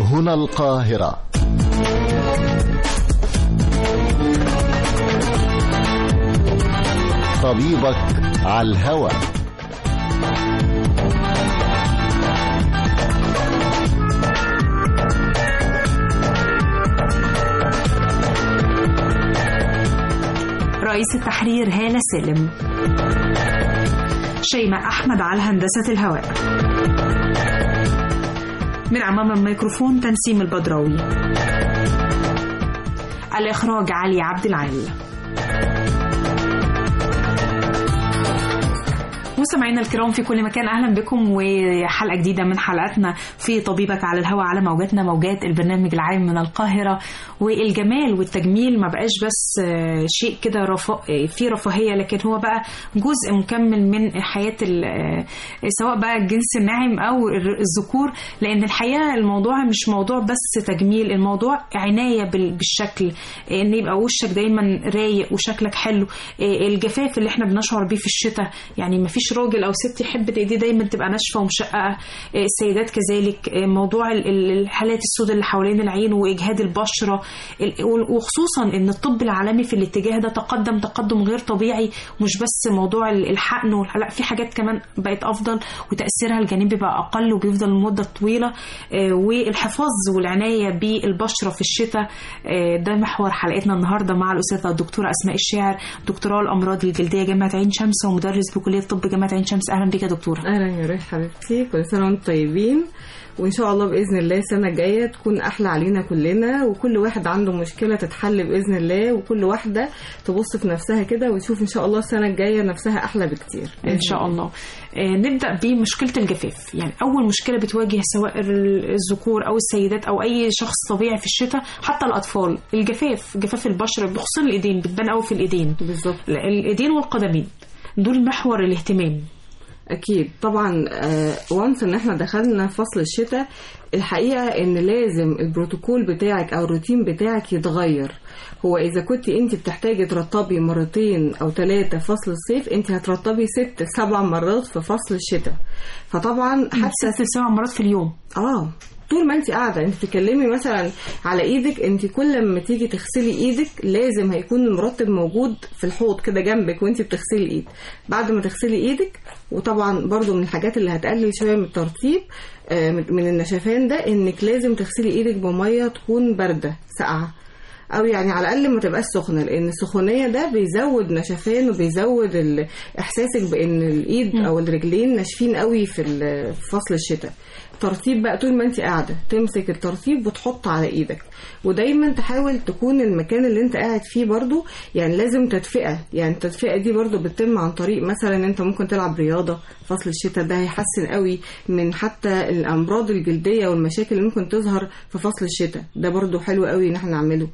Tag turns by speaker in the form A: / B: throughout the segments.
A: هنا القاهرة طبيبك على الهوى
B: رئيس التحرير هالة سالم شيماء أحمد على هندسة الهواء من أمام الميكروفون تنسيم البدراوي الإخراج علي عبد العال مستمعينا الكرام في كل مكان اهلا بكم وحلقه جديده من حلقاتنا في طبيبك على الهواء على موجاتنا موجات البرنامج العام من القاهره والجمال والتجميل ما بقاش بس شيء كده رفا... في رفاهيه لكن هو بقى جزء مكمل من حياه ال... سواء بقى الجنس الناعم او الذكور لان الحقيقه الموضوع مش موضوع بس تجميل الموضوع عنايه بالشكل ان يبقى وشك دايما رايق وشكلك حلو الجفاف اللي احنا بنشعر بيه في الشتاء يعني ما فيش راجل او ست يحب ايديه دايما تبقى ناشفه ومشققه السيدات كذلك موضوع الحالات السوداء اللي حوالين العين واجهاد البشره وخصوصا ان الطب العالمي في الاتجاه ده تقدم تقدم غير طبيعي مش بس موضوع الحقن لا في حاجات كمان بقت افضل وتاثيرها الجانبي بقى اقل وبيفضل لمده طويله والحفاظ والعنايه بالبشره في الشتاء ده محور حلقتنا النهارده مع الاستاذه الدكتوره اسماء الشاعر دكتوراه الامراض الجلديه جامعه عين شمس ومدرس بكليه طب جامعه عين شمس اهلا بك يا دكتوره
C: اهلا يا روح حبيبتي كل سنه وانتم طيبين وان شاء الله باذن الله السنه الجايه تكون احلى علينا كلنا وكل واحد عنده مشكله تتحل باذن الله وكل واحده تبص في نفسها كده وتشوف ان شاء الله السنه الجايه نفسها احلى بكتير
B: ان شاء الله آه نبدا بمشكله الجفاف يعني اول مشكله بتواجه سواء الذكور او السيدات او اي شخص طبيعي في الشتاء حتى الاطفال الجفاف جفاف البشره بخصوصا الايدين بتبان قوي في الايدين
C: بالظبط
B: الايدين والقدمين دول محور الاهتمام
C: اكيد طبعا وانس ان احنا دخلنا فصل الشتاء الحقيقه ان لازم البروتوكول بتاعك او الروتين بتاعك يتغير هو اذا كنت انت بتحتاجي ترطبي مرتين او ثلاثه فصل الصيف انت هترطبي ست سبع مرات في فصل الشتاء فطبعا
B: حتى ست سبع مرات في اليوم
C: اه طول ما انت قاعده انت بتتكلمي مثلا على ايدك انت كل ما تيجي تغسلي ايدك لازم هيكون المرطب موجود في الحوض كده جنبك وانت بتغسلي الايد بعد ما تغسلي ايدك وطبعا برضو من الحاجات اللي هتقلل شويه من الترطيب من النشفان ده انك لازم تغسلي ايدك بميه تكون بارده ساقعه او يعني على الاقل ما تبقاش سخنه لان السخونيه ده بيزود نشفان وبيزود احساسك بان الايد او الرجلين ناشفين قوي في فصل الشتاء ترطيب بقى طول ما انت قاعده تمسك الترطيب وتحط على ايدك ودايما تحاول تكون المكان اللي انت قاعد فيه برضو يعني لازم تدفئه يعني التدفئه دي برضو بتتم عن طريق مثلا انت ممكن تلعب رياضه فصل الشتاء ده هيحسن قوي من حتى الامراض الجلديه والمشاكل اللي ممكن تظهر في فصل الشتاء ده برضو حلو قوي ان احنا نعمله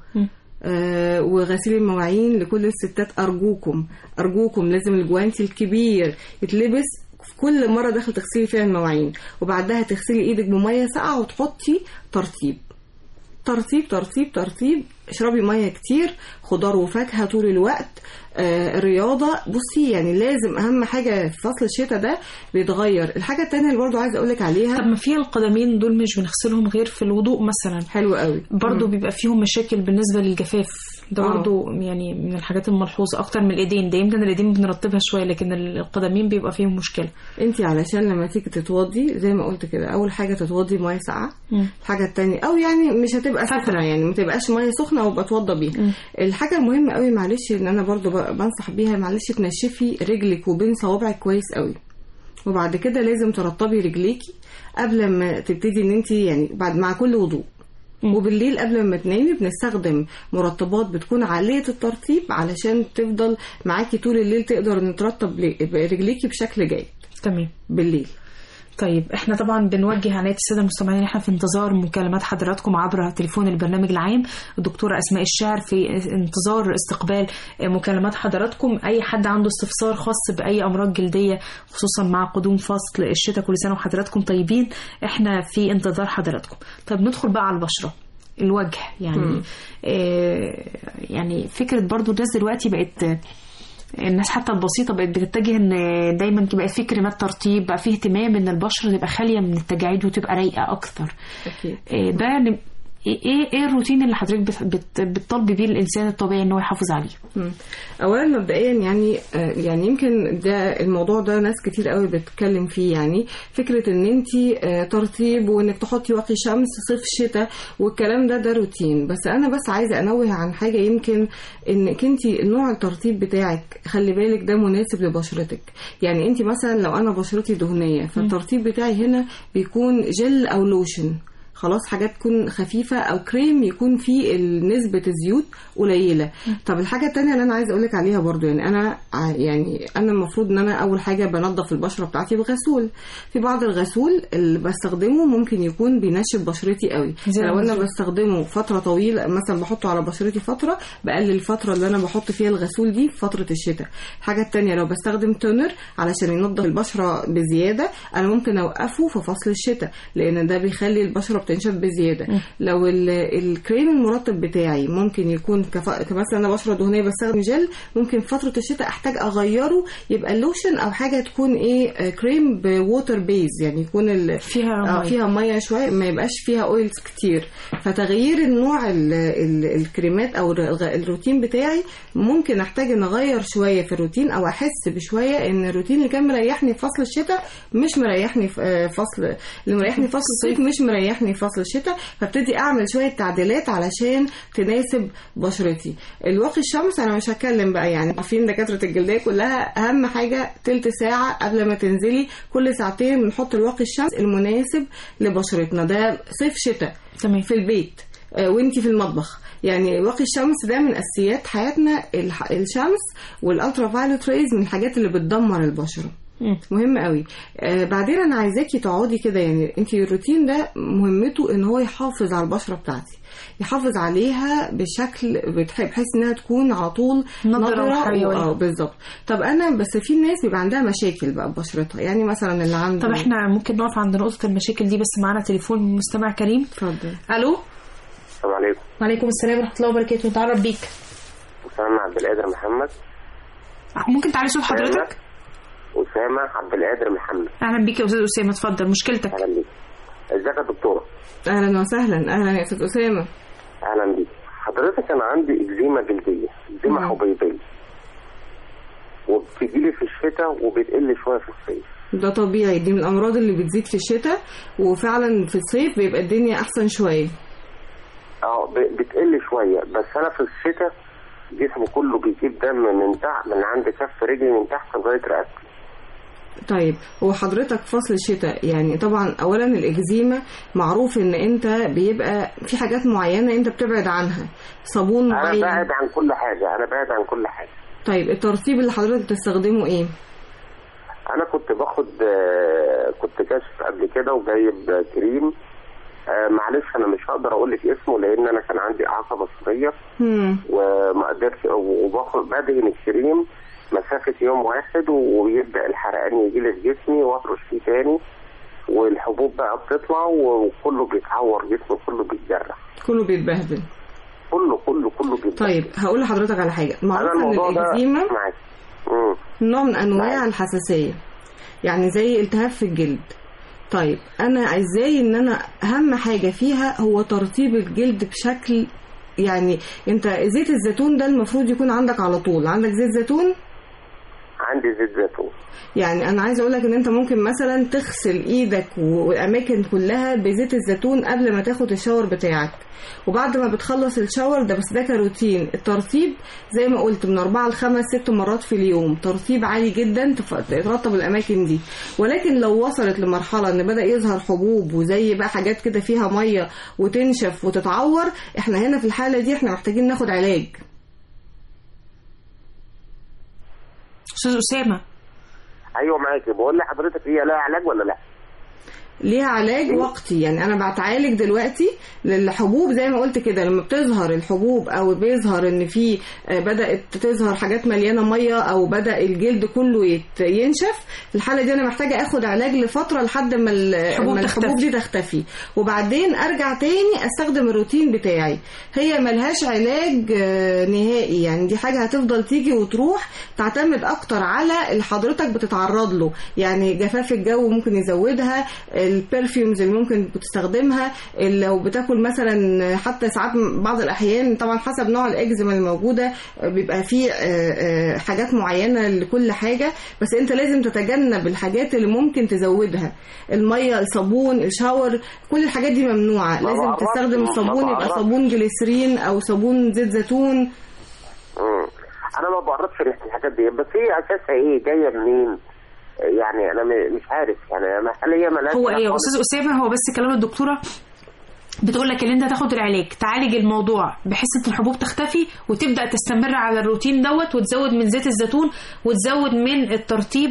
C: آه وغسيل المواعين لكل الستات ارجوكم ارجوكم لازم الجوانتي الكبير يتلبس في كل مرة داخل تغسلي فيها المواعين وبعدها تغسلي ايدك بمية ساقعة وتحطي ترطيب ترطيب ترطيب ترطيب اشربي ميه كتير خضار وفاكهه طول الوقت آه الرياضه بصي يعني لازم اهم حاجه في فصل الشتاء ده بيتغير الحاجه التانية اللي برضو عايزه اقولك عليها
B: طب ما في القدمين دول مش بنغسلهم غير في الوضوء مثلا
C: حلو قوي
B: برضو بيبقى فيهم مشاكل بالنسبه للجفاف ده برضو يعني من الحاجات الملحوظه اكتر من الايدين ده يمكن الايدين بنرطبها شويه لكن القدمين بيبقى فيهم مشكله
C: انت علشان لما تيجي تتوضي زي ما قلت كده اول حاجه تتوضي ميه ساقعه الحاجه التانية او يعني مش هتبقى سخنه يعني ما تبقاش ميه سخنه وبتوضى بيها الحاجه المهمه قوي معلش ان انا برضو بنصح بيها معلش تنشفي رجلك وبين صوابعك كويس قوي وبعد كده لازم ترطبي رجليكي قبل ما تبتدي ان انت يعني بعد مع كل وضوء وبالليل قبل ما تنامي بنستخدم مرطبات بتكون عالية الترطيب علشان تفضل معاكي طول الليل تقدر نترطب رجليكي بشكل جيد
B: تمام
C: بالليل
B: طيب احنا طبعا بنوجه عنايه الساده المستمعين احنا في انتظار مكالمات حضراتكم عبر تليفون البرنامج العام الدكتوره اسماء الشاعر في انتظار استقبال مكالمات حضراتكم اي حد عنده استفسار خاص باي امراض جلديه خصوصا مع قدوم فصل الشتاء كل سنه وحضراتكم طيبين احنا في انتظار حضراتكم طيب ندخل بقى على البشره الوجه يعني آه يعني فكره برضو الناس دلوقتي بقت الناس حتى البسيطة بقت بتتجه ان دايما بقى في كريمات ترطيب بقى في اهتمام ان البشرة تبقى خالية من التجاعيد وتبقى رايقة اكتر
C: اكيد
B: إيه ده ن- ايه ايه الروتين اللي حضرتك بت- بت- بتطالبي بيه الانسان الطبيعي ان هو يحافظ عليه
C: مم. اولا مبدئيا يعني آه، يعني يمكن ده الموضوع ده ناس كتير قوي بتتكلم فيه يعني فكره ان انت ترطيب وانك تحطي واقي شمس صيف شتاء والكلام ده ده روتين بس انا بس عايزه انوه عن حاجه يمكن انك انت نوع الترطيب بتاعك خلي بالك ده مناسب لبشرتك يعني انت مثلا لو انا بشرتي دهنيه فالترطيب بتاعي هنا بيكون جل او لوشن خلاص حاجات تكون خفيفة أو كريم يكون فيه ال- نسبة الزيوت قليلة طب الحاجة التانية اللي أنا عايزة أقولك عليها برضو يعني أنا ع- يعني أنا المفروض إن أنا أول حاجة بنظف البشرة بتاعتي بغسول في بعض الغسول اللي بستخدمه ممكن يكون بينشف بشرتي قوي
B: زي
C: لو أنا
B: الغسول.
C: بستخدمه فترة طويلة مثلا بحطه على بشرتي فترة بقلل الفترة اللي أنا بحط فيها الغسول دي في فترة الشتاء الحاجة التانية لو بستخدم تونر علشان ينظف البشرة بزيادة أنا ممكن أوقفه في فصل الشتاء لأن ده بيخلي البشرة بتنشف بزيادة لو ال- الكريم المرطب بتاعي ممكن يكون كف... كمثلا أنا بشرة دهنية بستخدم جل ممكن في فترة الشتاء أحتاج أغيره يبقى لوشن أو حاجة تكون إيه آه، كريم بووتر بيز يعني يكون ال...
B: فيها
C: آه،
B: مية.
C: فيها ميه شويه ما يبقاش فيها اويلز كتير فتغيير النوع ال ال الكريمات او الغ- الروتين بتاعي ممكن احتاج ان اغير شويه في الروتين او احس بشويه ان الروتين اللي كان مريحني في فصل الشتاء مش مريحني في آه، فصل اللي مريحني في فصل الصيف مش مريحني في فصل الشتاء فابتدي اعمل شويه تعديلات علشان تناسب بشرتي الواقي الشمس انا مش هتكلم بقى يعني عارفين دكاتره الجلديه كلها اهم حاجه تلت ساعه قبل ما تنزلي كل ساعتين بنحط الواقي الشمس المناسب لبشرتنا ده صيف شتاء
B: تمام
C: في البيت آه، وانتي في المطبخ يعني واقي الشمس ده من اساسيات حياتنا الح- الشمس والالترا فايولت ريز من الحاجات اللي بتدمر البشره
B: مم.
C: مهم قوي آه بعدين انا عايزاكي تقعدي كده يعني انت الروتين ده مهمته ان هو يحافظ على البشره بتاعتي يحافظ عليها بشكل بتح- بحيث انها تكون على طول
B: نضرة وحيوية.
C: اه بالظبط طب انا بس في ناس بيبقى عندها مشاكل بقى ببشرتها يعني مثلا اللي عنده
B: طب احنا ممكن نقف عند نقطة المشاكل دي بس معانا تليفون من مستمع كريم
C: اتفضل
B: الو
D: السلام عليكم
B: وعليكم السلام ورحمة الله وبركاته نتعرف بيك
D: أسامة عبد القادر محمد
B: ممكن تعالي صوت حضرتك
D: أسامة عبد القادر محمد
B: اهلا بيك يا استاذ اسامة اتفضل مشكلتك
D: أهلا بيك ازيك يا دكتورة
C: اهلا وسهلا اهلا يا استاذ اسامه
D: أهلا بيك حضرتك أنا عندي إكزيما جلدية إكزيما
C: مم.
D: حبيبية وبتجيلي في الشتاء وبتقل شوية في الصيف
C: ده طبيعي دي من الامراض اللي بتزيد في الشتاء وفعلا في الصيف بيبقى الدنيا احسن شويه
D: اه ب- بتقل شوية بس أنا في الشتاء جسمي كله بيجيب دم من تحت من عند كف رجلي من تحت لغاية رقبتي
C: طيب هو حضرتك فصل الشتاء يعني طبعا اولا الاكزيما معروف ان انت بيبقى في حاجات معينه انت بتبعد عنها صابون
D: أنا
C: معين
D: بعد عن كل حاجة أنا بعد عن كل حاجة
C: طيب الترطيب اللي حضرتك بتستخدمه ايه
D: انا كنت باخد آه، كنت كاشف قبل كده وجايب كريم آه، معلش انا مش هقدر اقول لك اسمه لان انا كان عندي اعاقه بصريه
C: هم.
D: وما قدرتش وباخد بدهن الكريم مسافه يوم واحد ويبدا الحرقان يجي لي في جسمي واطرش فيه تاني والحبوب بقى بتطلع وكله بيتعور جسمي كله بيتجرح
C: كله بيتبهدل
D: كله كله كله بيتجرح
C: طيب هقول لحضرتك على حاجه
D: انا
C: معروف ان
D: الموضوع ده
C: الاكزيما
D: معاك مم.
C: نوع من انواع
D: معاك.
C: الحساسيه يعني زي التهاب في الجلد طيب انا ازاي ان انا اهم حاجه فيها هو ترطيب الجلد بشكل يعني انت زيت الزيتون ده المفروض يكون عندك على طول عندك زيت زيتون
D: عندي زيت زيتون
C: يعني انا عايزه اقول لك ان انت ممكن مثلا تغسل ايدك والاماكن كلها بزيت الزيتون قبل ما تاخد الشاور بتاعك وبعد ما بتخلص الشاور ده بس ده كروتين الترطيب زي ما قلت من أربعة لخمس ست مرات في اليوم ترطيب عالي جدا تف- ترطب الأماكن دي ولكن لو وصلت لمرحلة إن بدأ يظهر حبوب وزي بقى حاجات كده فيها مية وتنشف وتتعور احنا هنا في الحالة دي احنا محتاجين ناخد علاج
B: استاذ اسامة
D: ايوه معاكي بقول لحضرتك هي لها علاج ولا لا؟
C: ليها علاج وقتي يعني انا بتعالج دلوقتي للحبوب زي ما قلت كده لما بتظهر الحبوب او بيظهر ان في آه، بدات تظهر حاجات مليانه ميه او بدا الجلد كله يت- ينشف في الحاله دي انا محتاجه اخد علاج لفتره لحد ما ال-
B: الحبوب
C: ما الحبوب
B: تختفي.
C: دي تختفي وبعدين ارجع تاني استخدم الروتين بتاعي هي ملهاش علاج آه، نهائي يعني دي حاجه هتفضل تيجي وتروح تعتمد اكتر على اللي حضرتك بتتعرض له يعني جفاف الجو ممكن يزودها البرفيومز اللي ممكن بتستخدمها لو بتاكل مثلا حتى ساعات بعض الاحيان طبعا حسب نوع الاكزيما الموجوده آه، بيبقى فيه آه، آه، حاجات معينه لكل حاجه بس انت لازم تتجنب الحاجات اللي ممكن تزودها الميه الصابون الشاور كل الحاجات دي ممنوعه
D: ما
C: لازم
D: بعرفش،
C: تستخدم
D: ما
C: الصابون يبقى
D: بعرفش.
C: صابون جليسرين او صابون زيت زيتون
D: مم. انا ما بعرفش ريحه الحاجات دي بس هي اساسها ايه جايه منين يعني انا م- مش عارف يعني انا هل هي ملهاش
B: هو
D: علاقة
B: ايه يا
D: خالص؟
B: استاذ اسامه هو بس كلام الدكتوره بتقول لك ان انت تاخد العلاج تعالج الموضوع بحيث ان الحبوب تختفي وتبدا تستمر على الروتين دوت وتزود من زيت الزيتون وتزود من الترطيب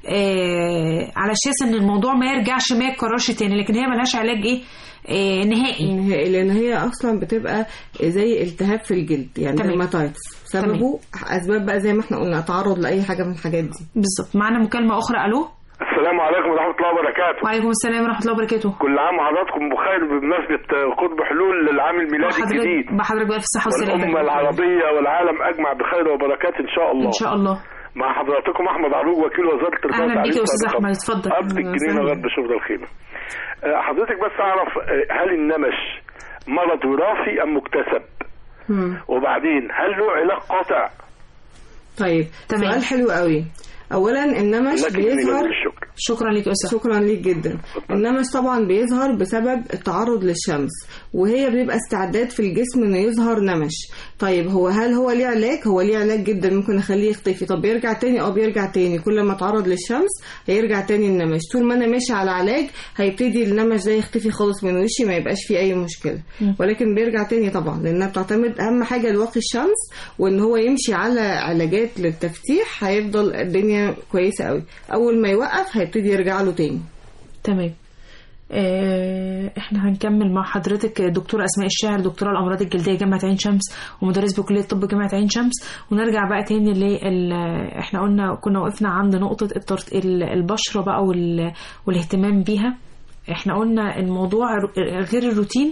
B: آه على اساس ان الموضوع ما يرجعش ما يتكررش تاني لكن هي ملهاش علاج ايه آه نهائي
C: نهائي لان هي اصلا بتبقى زي التهاب في الجلد يعني
B: تمام.
C: ديرماتايتس سببه اسباب بقى زي ما احنا قلنا تعرض لاي حاجه من الحاجات دي
B: بالظبط معانا مكالمه اخرى الو
E: السلام عليكم ورحمة الله وبركاته
B: وعليكم السلام ورحمه الله وبركاته
E: كل عام وحضراتكم بخير بمناسبة قطب حلول للعام الميلادي الجديد
B: بحضرتك بحضرتك بقى في الصحه والسلامه
E: والأمة العربية والعالم أجمع بخير وبركات إن شاء الله
B: ان شاء الله
E: مع حضراتكم أحمد عروج وكيل وزارة التربية
B: أهلا بيك يا
E: والتعليم
B: أستاذ
E: سابقاً.
B: أحمد، اتفضل.
E: أرض
C: أهلا
E: الجنينة
C: وسهلا.
E: غد شبرا الخيمة آه، حضرتك بس أعرف آه، هل النمش مرض وراثي أم مكتسب
C: مم.
E: وبعدين هل له علاج قاطع
C: طيب
B: تمام.
C: سؤال حلو قوي اولا النمش
E: لكن
C: بيظهر
E: الشكر
B: شكرا لك يا استاذ
C: شكرا ليك جدا النمش طبعا بيظهر بسبب التعرض للشمس وهي بيبقى استعداد في الجسم انه يظهر نمش طيب هو هل هو ليه علاج هو ليه علاج جدا ممكن اخليه يختفي طب بيرجع تاني اه بيرجع تاني كل ما اتعرض للشمس هيرجع تاني النمش طول ما انا ماشي على علاج هيبتدي النمش ده يختفي خالص من وشي ما يبقاش فيه اي مشكله ولكن بيرجع تاني طبعا لانها بتعتمد اهم حاجه لواقي الشمس وان هو يمشي على علاجات للتفتيح هيفضل الدنيا كويسه قوي اول ما يوقف هيبتدي يرجع له تاني
B: تمام آه، احنا هنكمل مع حضرتك دكتورة اسماء الشاعر دكتورة الامراض الجلديه جامعه عين شمس ومدرس بكليه طب جامعه عين شمس ونرجع بقى تاني لل احنا قلنا كنا وقفنا عند نقطه الترت... ال- البشره بقى وال... والاهتمام بيها احنا قلنا الموضوع ر- غير الروتين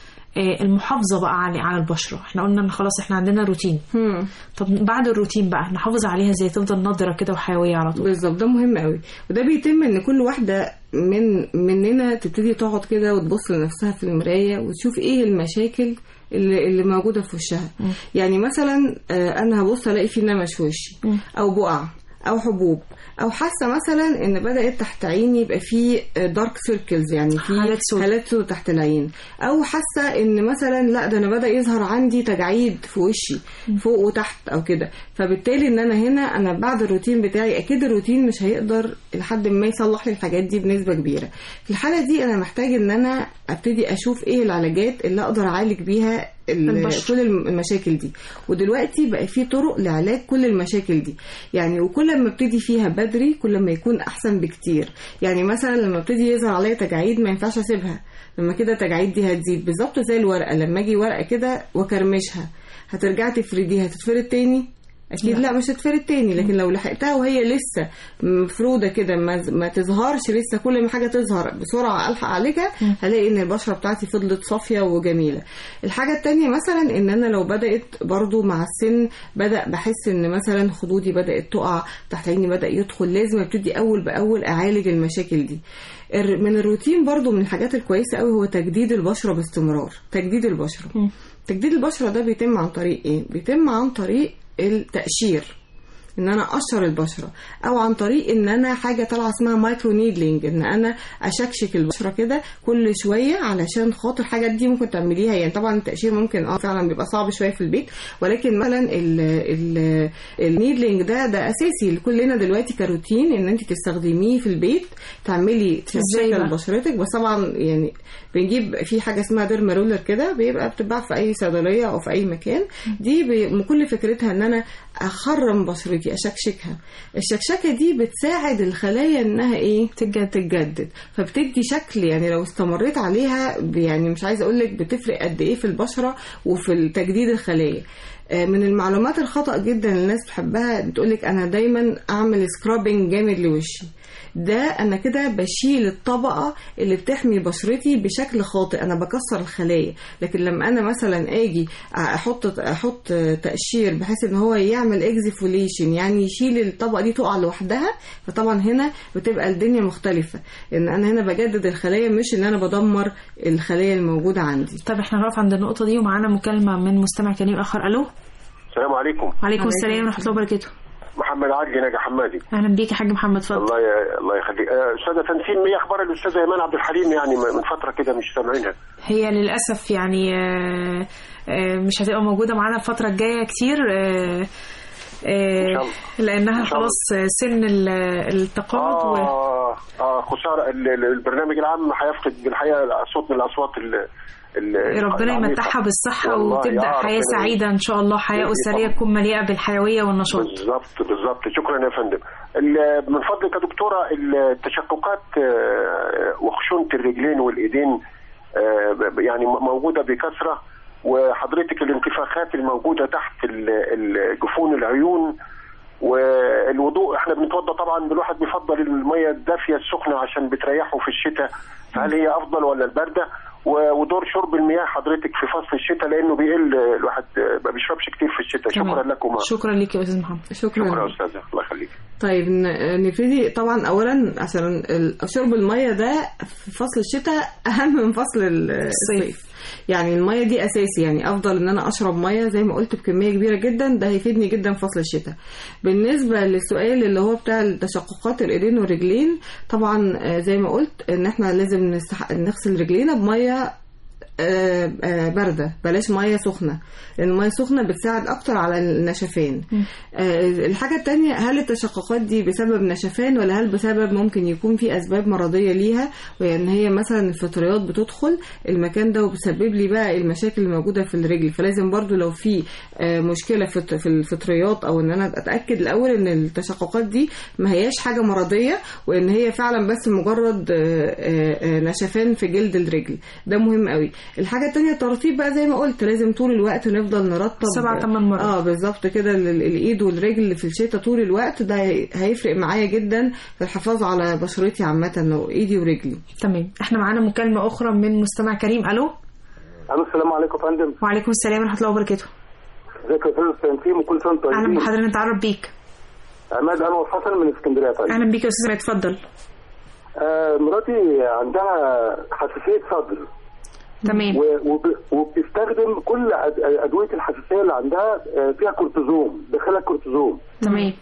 B: آه، المحافظه بقى على على البشره احنا قلنا ان خلاص احنا عندنا روتين
C: هم.
B: طب بعد الروتين بقى نحافظ عليها ازاي تفضل نضره كده وحيويه على طول
C: بالظبط ده مهم قوي وده بيتم ان كل واحده من مننا تبتدي تقعد كده وتبص لنفسها في المرايه وتشوف ايه المشاكل اللي, اللي موجوده في وشها يعني مثلا آه، انا هبص الاقي في نمش في وشي او بقع او حبوب او حاسه مثلا ان بدات تحت عيني يبقى في دارك سيركلز يعني في
B: حالات سود.
C: هالات سود تحت العين او حاسه ان مثلا لا ده انا بدا يظهر عندي تجاعيد في وشي فوق وتحت او كده فبالتالي ان انا هنا انا بعد الروتين بتاعي اكيد الروتين مش هيقدر لحد ما يصلح لي الحاجات دي بنسبه كبيره في الحاله دي انا محتاج ان انا ابتدي اشوف ايه العلاجات اللي اقدر اعالج بيها ال-
B: البشرة.
C: كل الم- المشاكل دي ودلوقتي بقى في طرق لعلاج كل المشاكل دي يعني وكل ما ابتدي فيها بدري كل ما يكون احسن بكتير يعني مثلا لما ابتدي يظهر عليا تجاعيد ما ينفعش اسيبها لما كده التجاعيد دي هتزيد بالظبط زي الورقه لما اجي ورقه كده واكرمشها هترجعي تفرديها تتفرد تاني اكيد لا, مش هتتفرد تاني لكن لو لحقتها وهي لسه مفروده كده ما, ما تظهرش لسه كل ما حاجه تظهر بسرعه الحق عليها هلاقي ان البشره بتاعتي فضلت صافيه وجميله الحاجه التانية مثلا ان انا لو بدات برضو مع السن بدا بحس ان مثلا خدودي بدات تقع تحت عيني بدا يدخل لازم ابتدي اول باول اعالج المشاكل دي الر- من الروتين برضو من الحاجات الكويسه قوي هو تجديد البشره باستمرار تجديد البشره تجديد البشره ده بيتم عن طريق ايه بيتم عن طريق التقشير ان انا اقشر البشره او عن طريق ان انا حاجه طالعه اسمها مايكرو نيدلينج ان انا اشكشك البشره كده كل شويه علشان خاطر الحاجات دي ممكن تعمليها يعني طبعا التقشير ممكن اه فعلا بيبقى صعب شويه في البيت ولكن مثلا ال ال النيدلينج ده ده اساسي لكلنا دلوقتي كروتين ان انت تستخدميه في البيت تعملي
B: إزاي
C: تشكل
B: بقى؟
C: بشرتك بس طبعا يعني بنجيب في حاجه اسمها ديرما رولر كده بيبقى بتتباع في اي صيدليه او في اي مكان دي بي- كل فكرتها ان انا اخرم بشرتي في اشكشكها الشكشكه دي بتساعد الخلايا انها ايه تتجدد تتجدد فبتدي شكل يعني لو استمريت عليها ب- يعني مش عايزه اقول لك بتفرق قد ايه في البشره وفي تجديد الخلايا آه، من المعلومات الخطأ جدا اللي الناس بتحبها بتقولك انا دايما اعمل سكرابنج جامد لوشي ده انا كده بشيل الطبقه اللي بتحمي بشرتي بشكل خاطئ انا بكسر الخلايا لكن لما انا مثلا اجي احط احط تقشير بحيث ان هو يعمل اكزيفوليشن يعني يشيل الطبقه دي تقع لوحدها فطبعا هنا بتبقى الدنيا مختلفه ان انا هنا بجدد الخلايا مش ان انا بدمر الخلايا الموجوده عندي
B: طب احنا نقف عند النقطة دي ومعانا مكالمة من مستمع كريم آخر ألو
E: السلام عليكم
B: وعليكم السلام ورحمة الله وبركاته
E: محمد عدلي ناجي حمادي
B: أهلا بيك يا حاج محمد اتفضل
E: الله ي... الله يخليك آه، استاذه تنسيم ايه اخبار الاستاذه ايمان عبد الحليم يعني م- من فتره كده مش سامعينها
B: هي للأسف يعني آه، آه، مش هتبقى موجودة معانا الفترة الجاية كتير آه، آه،
E: إن شاء الله.
B: لأنها
E: إن شاء الله.
B: خلاص سن ال- التقاعد و...
E: اه اه خساره ال- ال- البرنامج العام هيفقد بالحقيقه صوت من الاصوات ال ال-
B: ربنا
E: العميقة.
B: يمتعها بالصحة
E: والله
B: وتبدأ
E: يا
B: حياة
E: ربنا
B: سعيدة إن شاء الله حياة
E: بإذن
B: أسرية
E: الله.
B: تكون مليئة بالحيوية والنشاط
E: بالظبط بالظبط شكرا يا فندم ال- من فضلك يا دكتوره التشققات آه، وخشونه الرجلين والايدين آه، ب- يعني م- موجوده بكثره وحضرتك الانتفاخات الموجوده تحت ال- ال- جفون العيون والوضوء احنا بنتوضى طبعا الواحد بيفضل الميه الدافيه السخنه عشان بتريحه في الشتاء فهل هي افضل ولا البارده و- ودور شرب المياه حضرتك في فصل الشتاء لانه بيقل الواحد ما بيشربش كتير في الشتاء
B: تمام.
E: شكرا لكم
B: شكرا ليك يا أستاذ محمد
C: شكرا,
E: شكرا يا استاذه الله يخليك
C: طيب ن- نبتدي طبعا اولا عشان ال- شرب الميه ده في فصل الشتاء اهم من فصل ال- الصيف يعني الميه دي اساسي يعني افضل ان انا اشرب ميه زي ما قلت بكميه كبيره جدا ده هيفيدني جدا في فصل الشتاء بالنسبه للسؤال اللي هو بتاع التشققات الايدين والرجلين طبعا آه، زي ما قلت ان احنا لازم نستح... نغسل رجلينا بميه آه، آه، باردة بلاش مية سخنة لأن المية السخنة بتساعد أكتر على النشفان آه، الحاجة التانية هل التشققات دي بسبب نشفان ولا هل بسبب ممكن يكون في أسباب مرضية ليها وإن هي مثلا الفطريات بتدخل المكان ده وبتسبب لي بقى المشاكل الموجودة في الرجل فلازم برضو لو في آه، مشكلة في في الفطريات أو إن أنا أتأكد الأول إن التشققات دي ما هياش حاجة مرضية وإن هي فعلا بس مجرد آه، آه، آه، نشفان في جلد الرجل ده مهم قوي الحاجة التانية الترطيب بقى زي ما قلت لازم طول الوقت نفضل نرطب
B: سبع تمن مرات.
C: اه بالظبط كده ال- ال- الايد والرجل في الشتاء طول الوقت ده هي- هيفرق معايا جدا في الحفاظ على بشرتي عامة لو ايدي ورجلي
B: تمام احنا معانا مكالمة أخرى من مستمع كريم ألو
F: الو السلام عليكم يا فندم
B: وعليكم السلام ورحمة الله وبركاته
F: ازيك يا استاذ تنسيم وكل سنه وانتم
B: أهلا
F: طيبين
B: بحضرتك نتعرف بيك
F: عماد انور حسن من اسكندريه طيب
B: أهلا بيك يا أستاذ عماد، اتفضل
F: آه مراتي عندها حساسيه صدر
B: تمام
F: و- وب- وبتستخدم كل أد- ادويه الحساسيه اللي عندها آه، فيها كورتيزون داخلها كورتيزون
B: تمام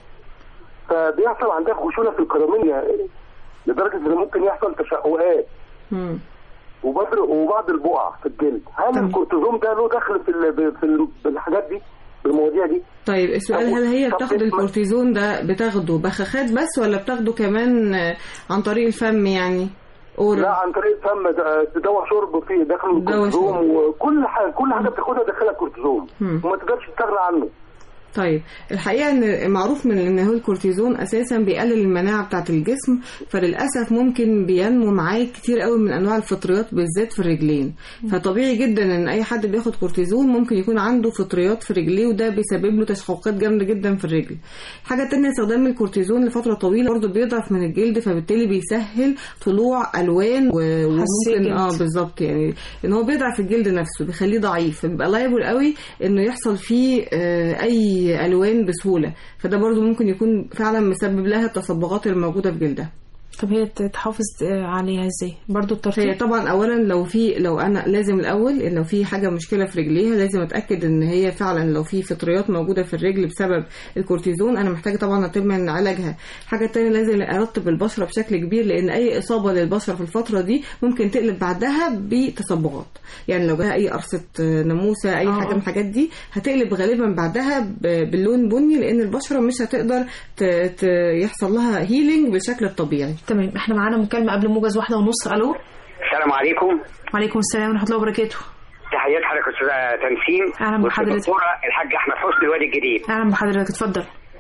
F: فبيحصل عندها خشونه في القرنيه لدرجه ان ممكن يحصل تشققات
C: مم.
F: وبدر وبعض البقع في الجلد هل
B: تمام.
F: الكورتيزون ده له دخل في ال- في ال- بالحاجات دي بالمواضيع دي
C: طيب السؤال
F: طب-
C: هل هي
F: طب
C: بتاخد
F: اسمع.
C: الكورتيزون ده بتاخده بخاخات بس ولا بتاخده كمان آه، عن طريق الفم يعني اورال
F: لا عن طريق الفم ده- دواء شرب فيه داخل
C: دواء
F: الكورتيزون
C: شرب.
F: وكل حاجه كل حاجه بتاخدها داخلها كورتيزون
C: مم.
F: وما تقدرش تستغنى عنه
C: طيب الحقيقه ان معروف من ان هو الكورتيزون اساسا بيقلل المناعه بتاعه الجسم فللاسف ممكن بينمو معاه كتير قوي من انواع الفطريات بالذات في الرجلين فطبيعي جدا ان اي حد بياخد كورتيزون ممكن يكون عنده فطريات في رجليه وده بيسبب له تشققات جامده جدا في الرجل حاجه تانية استخدام الكورتيزون لفتره طويله برضه بيضعف من الجلد فبالتالي بيسهل طلوع الوان و-
B: حساسية
C: وممكن
B: جلد.
C: اه بالظبط يعني ان هو بيضعف الجلد نفسه بيخليه ضعيف فبيبقى لايبل قوي انه يحصل فيه آه، اي الوان بسهوله فده برضو ممكن يكون فعلا مسبب لها التصبغات الموجوده في جلدها
B: طب هي تحافظ آه، عليها ازاي برضو
C: هي
B: الترتيب
C: طبعا اولا لو في لو انا لازم الاول لو في حاجه مشكله في رجليها لازم اتاكد ان هي فعلا لو في فطريات موجوده في الرجل بسبب الكورتيزون انا محتاجه طبعا اتم من علاجها الحاجه الثانيه لازم ارطب البشره بشكل كبير لان اي اصابه للبشره في الفتره دي ممكن تقلب بعدها بتصبغات يعني لو جاها اي قرصه ناموسه اي
B: آه.
C: حاجه من الحاجات دي هتقلب غالبا بعدها ب- باللون بني لان البشره مش هتقدر ت... ت... يحصل لها هيلينج بالشكل الطبيعي
B: تمام احنا معانا مكالمة قبل موجز واحدة ونص ألو
G: السلام عليكم
B: وعليكم السلام ورحمة الله وبركاته
G: تحيات حضرتك استاذه تنسيم
B: أهلا بحضرتك.
G: والدكتوره الحاج احمد حسني الوادي الجديد
B: أهلا بحضرتك اتفضل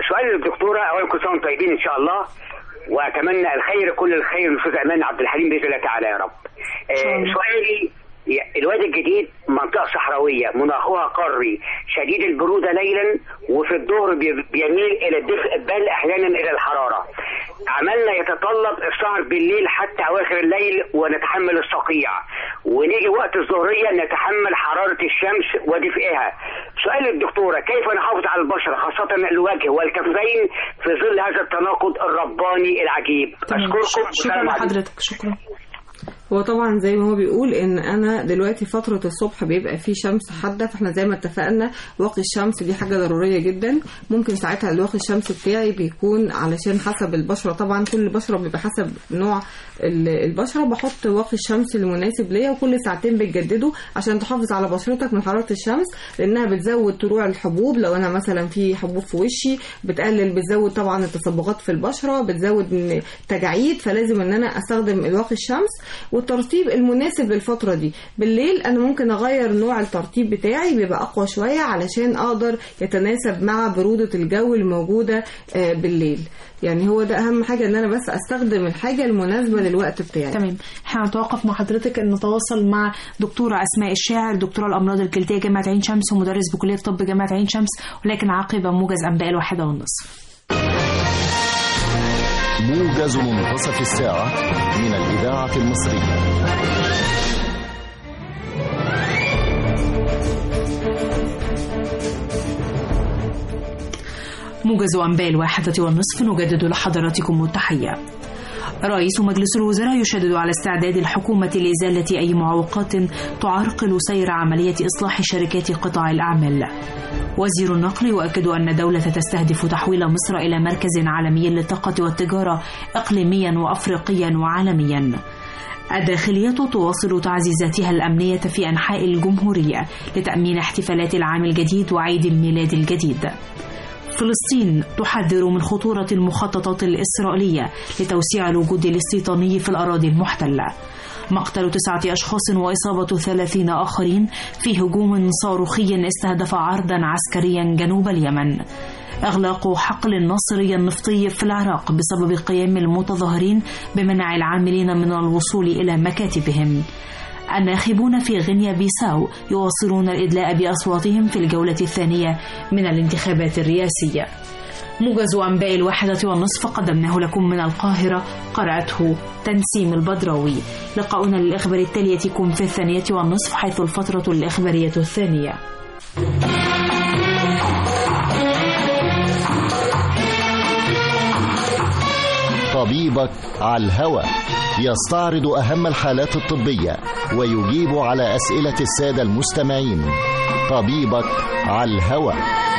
G: سؤال للدكتوره اولا كل سنه وانتم طيبين ان شاء الله واتمنى الخير كل الخير للاستاذ امان عبد الحليم باذن الله تعالى يا رب آه سؤالي الوادي الجديد منطقة صحراوية مناخها قاري شديد البرودة ليلا وفي الظهر بي- بيميل إلى الدفء بل أحيانا إلى الحرارة عملنا يتطلب السهر بالليل حتى أواخر الليل ونتحمل الصقيع ونيجي وقت الظهرية نتحمل حرارة الشمس ودفئها سؤال الدكتورة كيف نحافظ على البشرة خاصة الوجه والكفين في ظل هذا التناقض الرباني العجيب
B: تمام.
G: أشكركم
B: شكرا
G: والسلام عليكم.
B: لحضرتك شكرا
C: هو طبعا زي ما هو بيقول ان انا دلوقتي فتره الصبح بيبقى فيه شمس حاده فاحنا زي ما اتفقنا واقي الشمس دي حاجه ضروريه جدا ممكن ساعتها الواقي الشمس بتاعي بيكون علشان حسب البشره طبعا كل بشره بيبقى حسب نوع ال- البشره بحط واقي الشمس المناسب ليا وكل ساعتين بتجدده عشان تحافظ على بشرتك من حراره الشمس لانها بتزود طلوع الحبوب لو انا مثلا في حبوب في وشي بتقلل بتزود طبعا التصبغات في البشره بتزود من تجاعيد فلازم ان انا استخدم الواقي الشمس والترطيب المناسب للفتره دي بالليل انا ممكن اغير نوع الترطيب بتاعي بيبقى اقوى شويه علشان اقدر يتناسب مع بروده الجو الموجوده آه، بالليل يعني هو ده اهم حاجه ان انا بس استخدم الحاجه المناسبه للوقت بتاعي
B: تمام احنا هنتوقف مع حضرتك ان نتواصل مع دكتوره اسماء الشاعر دكتوره الامراض الجلديه جامعه عين شمس ومدرس بكليه طب جامعه عين شمس ولكن عقب موجز انباء الواحده والنصف
A: موجز منتصف الساعة من الإذاعة المصرية
B: موجز أنباء الواحدة والنصف نجدد لحضراتكم التحية رئيس مجلس الوزراء يشدد على استعداد الحكومة لإزالة أي معوقات تعرقل سير عملية إصلاح شركات قطاع الأعمال وزير النقل يؤكد أن الدولة تستهدف تحويل مصر إلى مركز عالمي للطاقة والتجارة إقليميا وأفريقيا وعالميا الداخلية تواصل تعزيزاتها الأمنية في أنحاء الجمهورية لتأمين احتفالات العام الجديد وعيد الميلاد الجديد فلسطين تحذر من خطورة المخططات الإسرائيلية لتوسيع الوجود الاستيطاني في الأراضي المحتلة مقتل تسعة أشخاص وإصابة ثلاثين آخرين في هجوم صاروخي استهدف عرضا عسكريا جنوب اليمن إغلاق حقل الناصري النفطي في العراق بسبب قيام المتظاهرين بمنع العاملين من الوصول إلى مكاتبهم الناخبون في غينيا بيساو يواصلون الإدلاء بأصواتهم في الجولة الثانية من الانتخابات الرئاسية موجز أنباء الواحدة والنصف قدمناه لكم من القاهرة قرأته تنسيم البدراوي لقاؤنا للإخبار التالي يأتيكم في الثانية والنصف حيث الفترة الإخبارية الثانية
A: طبيبك على الهوى يستعرض أهم الحالات الطبية ويجيب على أسئلة السادة المستمعين طبيبك على الهوى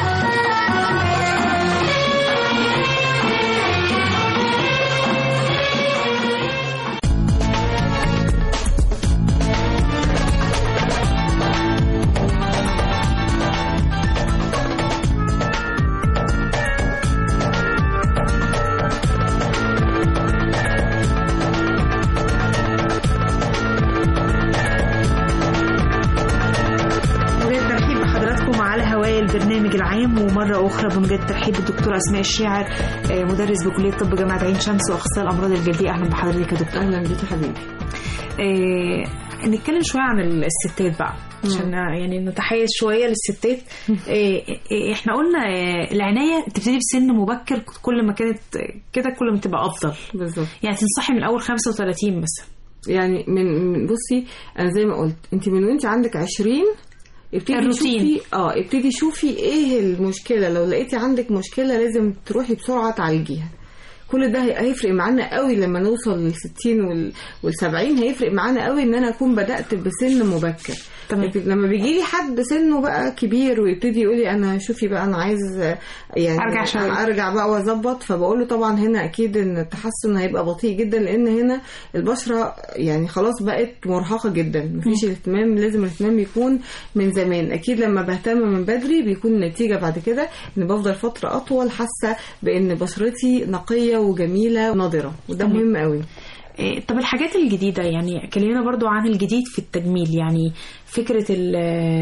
B: مجد ترحيب بحضراتكم على هواء البرنامج العام ومرة أخرى بمجد ترحيب بالدكتورة أسماء الشاعر آه، مدرس بكلية طب جامعة عين شمس وأخصائي الأمراض الجلدية أهلا بحضرتك يا دكتور
C: اهلا بيكي حبيبي
B: آه، نتكلم شوية عن الستات بقى عشان يعني نتحيز شوية للستات آه، آه، احنا قلنا آه، العناية تبتدي بسن مبكر كل ما كانت كده كل ما تبقى أفضل
C: بالظبط
B: يعني تنصحي من أول 35 مثلا
C: يعني من من- بصي انا زي ما قلت انت من وانت عندك 20 ابتدي
B: الروتين.
C: شوفي اه ابتدي شوفي ايه المشكله لو لقيتي عندك مشكله لازم تروحي بسرعه تعالجيها كل ده هي- هيفرق معانا قوي لما نوصل لل 60 وال وال 70 هيفرق معانا قوي ان انا اكون بدات بسن مبكر
B: تمام.
C: لكن لما بيجي لي حد سنه بقى كبير ويبتدي يقول لي انا شوفي بقى انا عايز آه، يعني
B: أرجع شوية.
C: ارجع بقى واظبط فبقول له طبعا هنا اكيد ان التحسن هيبقى بطيء جدا لان هنا البشره يعني خلاص بقت مرهقه جدا مفيش اهتمام لازم الاهتمام يكون من زمان اكيد لما بهتم من بدري بيكون النتيجه بعد كده ان بفضل فتره اطول حاسه بان بشرتي نقيه وجميله ونضره وده
B: تمام.
C: مهم قوي
B: إيه، طب الحاجات الجديدة يعني كلمينا برضو عن الجديد في التجميل يعني فكره ال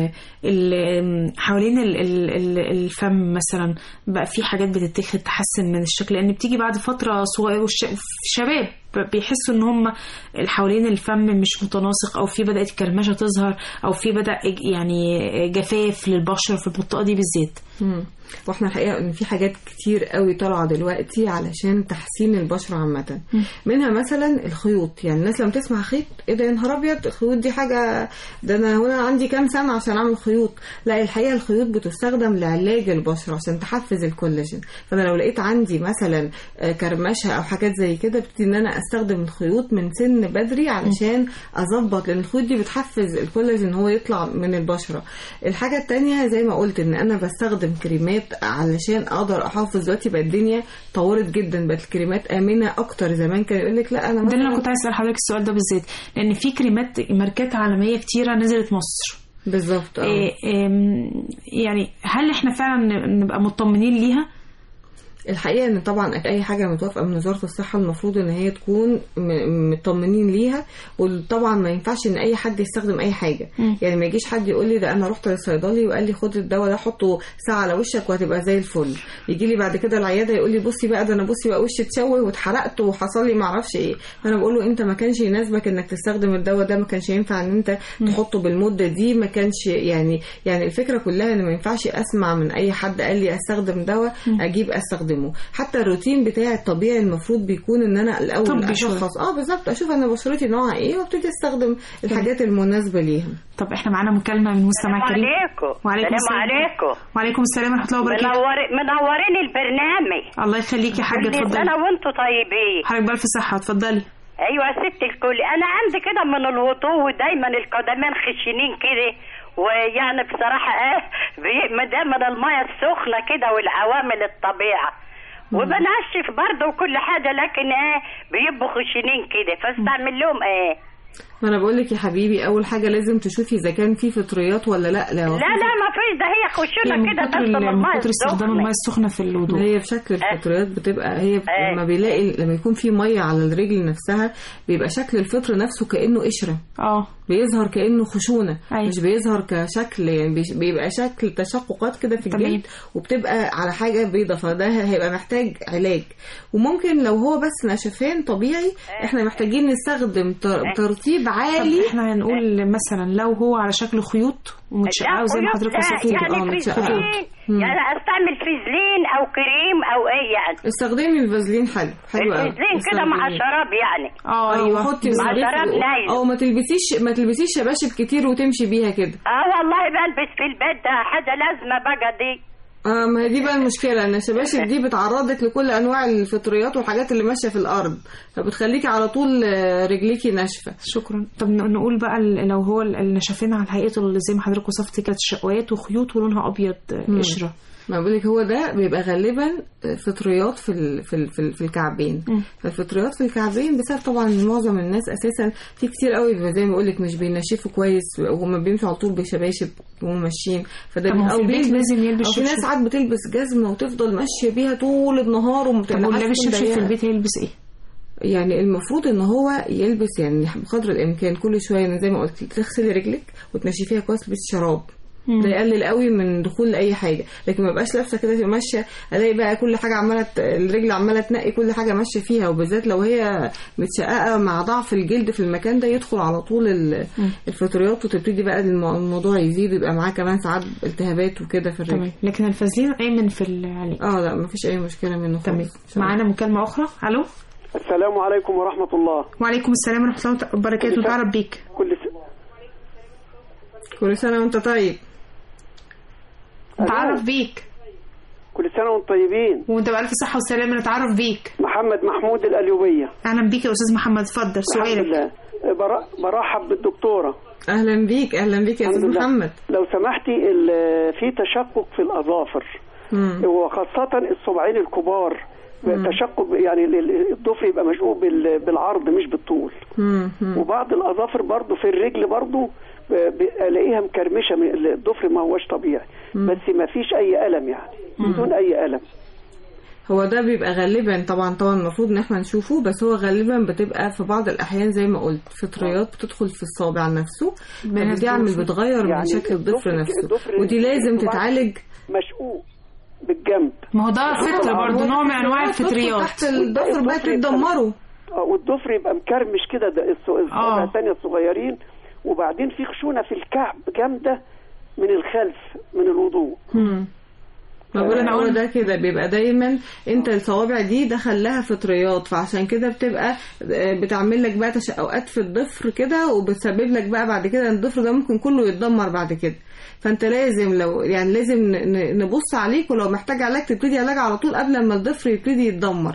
B: ال حوالين ال ال ال الفم مثلا بقى في حاجات بتتاخد تحسن من الشكل لان بتيجي بعد فتره صغيره شباب بيحسوا ان هم حوالين الفم مش متناسق او في بدات الكرمشه تظهر او في بدا يعني جفاف للبشره في المنطقه دي بالذات
C: مم. واحنا الحقيقه ان في حاجات كتير قوي طالعه دلوقتي علشان تحسين البشره عامه منها مثلا الخيوط يعني الناس لما تسمع خيط ايه ده يا نهار ابيض الخيوط دي حاجه ده انا هنا عندي كام سنه عشان اعمل خيوط لا الحقيقه الخيوط بتستخدم لعلاج البشره عشان تحفز الكولاجين فانا لو لقيت عندي مثلا كرمشه او حاجات زي كده ببتدي ان انا استخدم الخيوط من سن بدري علشان اظبط لان الخيوط دي بتحفز الكولاجين ان هو يطلع من البشره الحاجه الثانيه زي ما قلت ان انا بستخدم كريمات علشان اقدر احافظ دلوقتي بقى الدنيا طورت جدا بقت الكريمات امنه اكتر زمان كان يقول لك لا انا
B: ده اللي انا كنت عايز اسال حضرتك السؤال ده بالذات لان في كريمات ماركات عالميه كتيره نزلت مصر
C: بالظبط
B: إيه يعني هل احنا فعلا نبقى مطمنين ليها
C: الحقيقه ان طبعا اي حاجه متوافقه من وزاره الصحه المفروض ان هي تكون مطمنين ليها وطبعا ما ينفعش ان اي حد يستخدم اي حاجه م. يعني ما يجيش حد يقول لي ده انا رحت للصيدلي وقال لي خد الدواء ده حطه ساعه على وشك وهتبقى زي الفل يجي لي بعد كده العياده يقول لي بصي بقى ده انا بصي بقى وشي اتشوه واتحرقت وحصل لي ما اعرفش ايه فانا بقول له انت ما كانش يناسبك انك تستخدم الدواء ده ما كانش ينفع ان انت م. تحطه بالمده دي ما كانش يعني يعني الفكره كلها ان ما ينفعش اسمع من اي حد قال لي استخدم دواء اجيب استخدمه حتى الروتين بتاعي الطبيعي المفروض بيكون ان انا الاول اشخص اه بالظبط اشوف انا بشرتي نوعها ايه وابتدي استخدم الحاجات المناسبه ليها
B: طب احنا معانا مكالمه من مستمع كريم
H: عليكم
B: وعليكم
H: السلام عليكم
B: وعليكم السلام ورحمه الله وبركاته
H: منور منورين البرنامج
B: الله يخليكي يا حاجه اتفضلي
H: انا وانتم طيبين
B: حضرتك بألف صحه اتفضلي
H: ايوه يا ست الكل انا عندي كده من الوضوء دايما القدمين خشنين كده ويعني بصراحه ايه ما دام من الميه السخنه كده والعوامل الطبيعه وبنشف برضه وكل حاجه لكن ايه بيبقوا خشنين كده فاستعمل لهم ايه
C: ما انا بقول لك يا حبيبي اول حاجه لازم تشوفي اذا كان في فطريات ولا لا
H: لا لا ما فيش ده هي خشونه كده بس
B: من كتر استخدام الميه السخنه في الوضوء
C: هي بشكل الفطريات بتبقى هي
H: آه.
C: لما بيلاقي لما يكون في ميه على الرجل نفسها بيبقى شكل الفطر نفسه كانه قشره
B: اه
C: بيظهر كانه خشونه
B: أيوة.
C: مش بيظهر كشكل يعني بيش- بيبقى شكل تشققات كده في
B: تمام.
C: الجلد وبتبقى على حاجه بيضه فده هيبقى محتاج علاج وممكن لو هو بس نشفان طبيعي احنا محتاجين نستخدم تر- ترطيب
B: طب
C: عالي
B: احنا هنقول مثلا لو هو على شكل خيوط ومتشققه وزي ما حضرتك وصفتي
H: يعني
C: اه متشققة.
H: فيزلين
C: مم.
H: يعني استعمل فيزلين او كريم او ايه يعني
C: استخدمي الفازلين حلو حلو قوي
H: الفيزلين كده مع
C: استخدميه.
H: شراب يعني
B: اه
C: اه
B: ايوه
C: وحطي
H: مع
C: مصاريف
H: شراب
C: و-
H: نايل.
C: اه ما تلبسيش ما تلبسيش شباشب كتير وتمشي بيها كده
H: اه والله بلبس في البيت ده حاجه لازمه بقى دي
C: اه ما هي دي بقى المشكله ان الشباشب دي بتعرضك لكل انواع الفطريات والحاجات اللي ماشيه في الارض فبتخليكي على طول آه، رجليكي ناشفه
B: شكرا طب ن- نقول بقى ال- لو هو ال- النشافين على هيئه اللي زي ما حضرتك وصفتي كانت شقوات وخيوط ولونها ابيض آه،
C: مم.
B: قشره
C: ما بقولك هو ده بيبقى غالبا فطريات في ال في ال في, ال في الكعبين
B: مم.
C: فالفطريات في الكعبين بسبب طبعا إن معظم الناس اساسا في كتير قوي بيبقى زي ما بقولك مش بينشفوا كويس وهم بيمشوا على طول بشباشب وهم ماشيين فده
B: طب ما هو
C: بي-
B: في البيت
C: بيلبس-
B: لازم يلبس
C: او في ناس
B: شبشب.
C: ساعات بتلبس جزمه وتفضل ماشيه بيها طول النهار وما
B: طب واللي لابس
C: تكون
B: شبشب في
C: ضيقة.
B: البيت هيلبس ايه؟
C: يعني المفروض ان هو يلبس يعني بقدر الامكان كل شويه زي ما قلت تغسلي رجلك وتنشفيها كويس تلبسي شراب
B: مم.
C: ده يقلل قوي من دخول لاي حاجه لكن ما بقاش لابسه كده تبقى ماشيه الاقي بقى كل حاجه عماله ت- الرجل عماله تنقي كل حاجه ماشيه فيها وبالذات لو هي متشققه مع ضعف الجلد في المكان ده يدخل على طول ال-
B: مم.
C: الفطريات وتبتدي بقى الم- الموضوع يزيد ويبقى معاه كمان ساعات التهابات وكده في الرجل
B: تمام لكن الفازلين امن في العلاج
C: اه لا مفيش اي مشكله منه
B: تمام
C: خالص إن شاء الله.
B: معانا مكالمه اخرى الو
I: السلام عليكم ورحمة الله
B: وعليكم السلام ورحمه الله وبركاته تعرف بيك
I: كل س...
C: كل سنه وانت طيب
B: نتعرف بيك
I: كل سنة وانتم طيبين
B: وانت بألف صحة وسلامة نتعرف بيك
I: محمد محمود الأليوبية
B: أهلا بيك يا أستاذ محمد اتفضل
I: الحمد
B: سؤالك
I: لله برا- برحب بالدكتورة
C: اهلا بيك اهلا بيك يا
I: الحمد
C: استاذ
I: لله.
C: محمد
I: لو سمحتي ال- في تشقق في الأظافر
C: مم.
I: وخاصة الصبعين الكبار
C: مم.
I: تشقق يعني ال- ال- الضفر يبقى مشقوق بال- بالعرض مش بالطول
C: مم. مم.
I: وبعض الأظافر برضو في الرجل برضو ب- ب- الاقيها مكرمشه من الضفر ما هوش طبيعي
C: مم.
I: بس ما فيش اي الم يعني بدون اي الم
C: هو ده بيبقى غالبا طبعا طبعا المفروض ان احنا نشوفه بس هو غالبا بتبقى في بعض الاحيان زي ما قلت فطريات بتدخل في الصابع نفسه بتعمل بتغير من
I: يعني
C: شكل الضفر
I: الضفر-
C: نفسه
I: الضفر
C: ودي لازم
I: بتبقى
C: تتعالج
I: مشقوق بالجنب
B: ما هو ده فطر برضه نوع من انواع الفطريات
C: تحت الضفر بقى تدمره
I: اه والضفر يبقى مكرمش كده ده الص- الصوابع الثانيه الصغيرين وبعدين في خشونه في الكعب جامده من الخلف من الوضوء
C: ما بقول انا هو ده كده بيبقى دايما انت الصوابع دي دخل لها فطريات فعشان كده بتبقى آه، بتعمل لك بقى تشققات في الضفر كده وبتسبب لك بقى بعد كده الضفر ده ممكن كله يتدمر بعد كده فانت لازم لو يعني لازم ن- ن- نبص عليك ولو محتاج علاج تبتدي علاج على طول قبل ما الضفر يبتدي يتدمر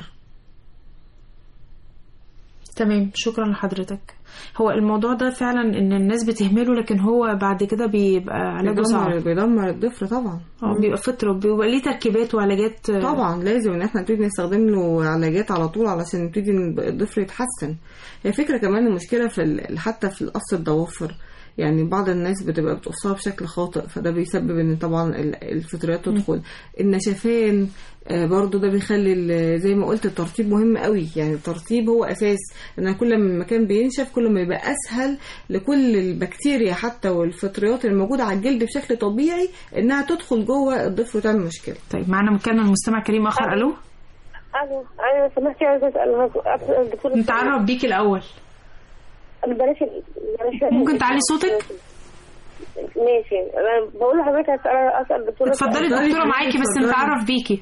B: تمام شكرا لحضرتك هو الموضوع ده فعلا ان الناس بتهمله لكن هو بعد كده بيبقى علاجه صعب
C: بيدمر بيدمر الضفر طبعا
B: اه بيبقى فطره بيبقى ليه تركيبات وعلاجات آه،
C: طبعا لازم ان احنا نبتدي نستخدم له علاجات على طول علشان نبتدي ن- الضفر يتحسن هي فكره كمان المشكله في ال- حتى في القص الضوافر يعني بعض الناس بتبقى بتقصها بشكل خاطئ فده بيسبب ان طبعا ال- الفطريات تدخل النشفان آه، برضو ده بيخلي ال- زي ما قلت الترطيب مهم قوي يعني الترطيب هو اساس ان كل ما المكان بينشف كل ما يبقى اسهل لكل البكتيريا حتى والفطريات الموجوده على الجلد بشكل طبيعي انها تدخل جوه الضفر وتعمل مشكله
B: طيب معانا مكالمه المستمع كريم اخر الو
J: الو انا سمحتي عايزه اسال اسال الدكتور
B: نتعرف بيك الاول
J: بلاش بلاش
B: ممكن تعلي صوتك
J: ماشي انا بقول لحضرتك اسال اسال الدكتور
B: اتفضلي الدكتوره معاكي بس نتعرف بيكي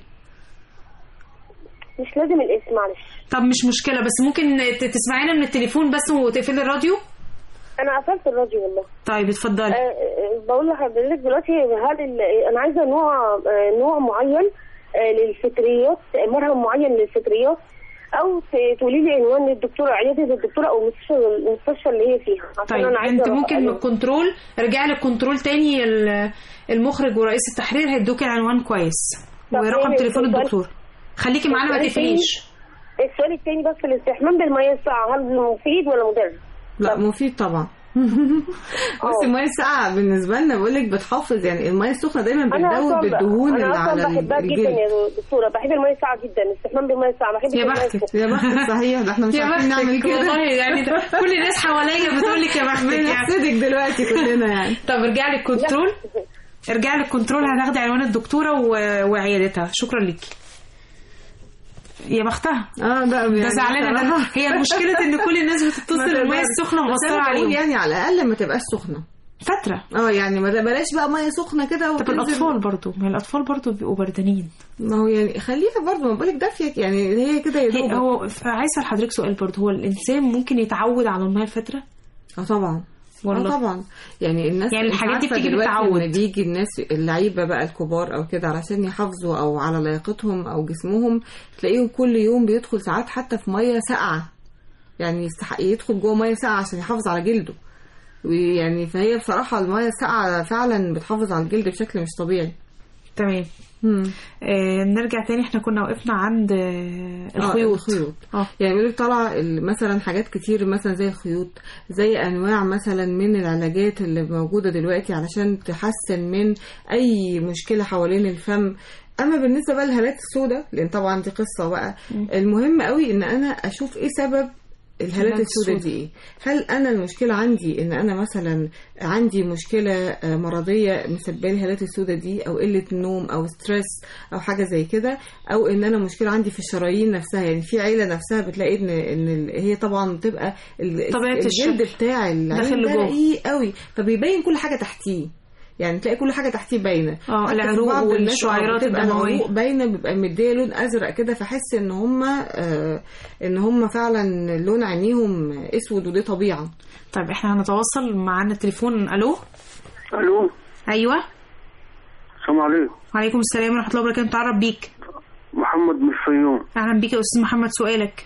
J: مش لازم الاسم معلش
B: طب مش مشكله بس ممكن ت- تسمعينا من التليفون بس وتقفلي الراديو
J: انا قفلت الراديو والله
B: طيب اتفضلي
J: آه، آه، بقول لحضرتك دلوقتي هل ال- انا عايزه نوع آه، نوع معين آه، للفطريات آه، مرهم معين للفطريات او ت- تقولي لي عنوان الدكتوره عياده الدكتوره او المستشفى المستشفى اللي هي فيها عشان
B: طيب
J: انا عايزه
B: انت ممكن من
J: أ-
B: الكنترول ارجعي للكنترول تاني ال- المخرج ورئيس التحرير هيدوكي العنوان كويس
J: طب
B: ورقم
J: يعني
B: تليفون
J: السؤال-
B: الدكتور خليكي معانا ما
J: السؤال التاني-
B: تقفليش
J: السؤال الثاني بس الاستحمام بالميه الساقعه هل مفيد ولا مضر؟
C: لا مفيد طبعا بصي الميه الساقعه بالنسبه لنا بقول لك بتحافظ يعني الميه السخنه دايما
J: انا
C: بتدوب
J: اصلا
C: بالدهون اللي
J: انا
C: على
J: اصلا بحبها جدا
C: الجلد
J: يا دكتوره بحب الميه الساقعه جدا الاستحمام بالميه الساقعه بحب
B: يا
J: المية
B: بختك
J: السخنة.
C: يا بختك صحيح ده احنا مش
B: يا
C: عارفين نعمل
B: بختك
C: كده
B: والله يعني ده كل الناس حواليا بتقول لك يا بختك يعني
C: بنحسدك دلوقتي كلنا يعني
B: طب ارجعي للكنترول ارجعي للكنترول هتاخدي عنوان الدكتوره و- وعيادتها شكرا ليكي يا بختها
C: اه ده
B: ده زعلانه ده
C: بصراحة.
B: هي مشكله ان كل الناس بتتصل الميه السخنه
C: بس
B: مؤثره
C: أنا بقول
B: عليهم
C: يعني على الاقل ما تبقاش سخنه
B: فتره
C: اه يعني ما ده بلاش بقى ميه سخنه كده
B: طب
C: وتنزل-
B: الاطفال برضو ما الاطفال برضو بيبقوا بردانين
C: ما هو يعني خليها برضه ما بقولك دافيه يعني هي كده يا
B: هي-
C: دوب
B: هو عايز اسال حضرتك سؤال برضو هو الانسان ممكن يتعود على الميه الفتره
C: اه طبعا
B: والله.
C: اه طبعا يعني الناس
B: يعني
C: أنت
B: الحاجات دي
C: عارفة
B: بتيجي
C: دلوقتي
B: بالتعود.
C: إن بيجي الناس اللعيبه بقى الكبار او كده علشان يحافظوا او على لياقتهم او جسمهم تلاقيهم كل يوم بيدخل ساعات حتى في ميه ساقعه يعني يستحق يدخل جوه ميه ساقعه عشان يحافظ على جلده ويعني فهي بصراحه الميه الساقعه فعلا بتحافظ على الجلد بشكل مش طبيعي
B: تمام آه نرجع تاني احنا كنا وقفنا عند آه الخيوط
C: آه الخيوط
B: اه
C: يعني بيقولك طالعه ال- مثلا حاجات كتير مثلا زي الخيوط زي انواع مثلا من العلاجات اللي موجوده دلوقتي علشان تحسن من اي مشكله حوالين الفم اما بالنسبه بقى للهالات السوداء لان طبعا دي قصه بقى المهم قوي ان انا اشوف ايه سبب الهالات
B: الهالات
C: السوداء
B: السوداء.
C: دي ايه هل انا المشكله عندي ان انا مثلا عندي مشكله آه، مرضيه مسببه لي الهالات السوداء دي او قله نوم او ستريس او حاجه زي كده او ان انا مشكله عندي في الشرايين نفسها يعني في عيله نفسها بتلاقي ان ان ال- هي طبعا بتبقى ال-
B: طبيعة
C: الجلد
B: الشكل.
C: بتاع العين
B: داخل
C: ده
B: لجوه.
C: رقيق قوي فبيبين كل حاجه تحتيه يعني تلاقي كل حاجه تحتيه باينه
B: اه،
C: حتى في
B: العروق
C: بعض الناس
B: والشعيرات
C: بتبقى
B: الدموية.
C: العروق باينه بيبقى مديه لون ازرق كده فحس ان هم آه ان هم فعلا لون عينيهم اسود ودي طبيعه
B: طيب احنا هنتواصل معانا التليفون الو
E: الو
B: ايوه
E: السلام عليكم
B: وعليكم السلام ورحمه الله وبركاته نتعرف بيك
E: محمد من الفيوم
B: اهلا بيك يا استاذ محمد سؤالك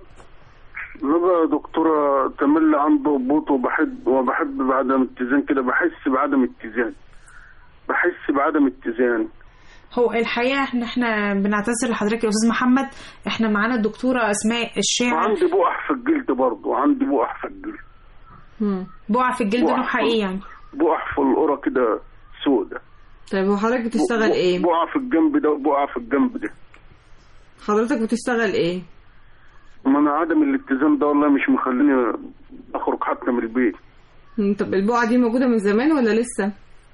E: بقى دكتورة تمل عنده هبوط وبحب وبحب بعدم اتزان كده بحس بعدم اتزان بحس بعدم اتزان
B: هو الحقيقه احنا احنا بنعتذر لحضرتك يا استاذ محمد احنا معانا الدكتوره اسماء الشاعر
E: وعندي بقع في الجلد برضه وعندي بقع في الجلد
B: بقع في الجلد
E: بقع
B: نوعها
E: في-
B: ايه يعني
E: بقع في القرى كده سودة
C: طيب وحضرتك بتشتغل ايه؟
E: بقع في الجنب ده وبقع في الجنب ده
C: حضرتك بتشتغل ايه
K: ما انا عدم الالتزام ده والله مش مخليني اخرج حتى من البيت
C: مم، طب البقعة دي موجودة من زمان ولا لسه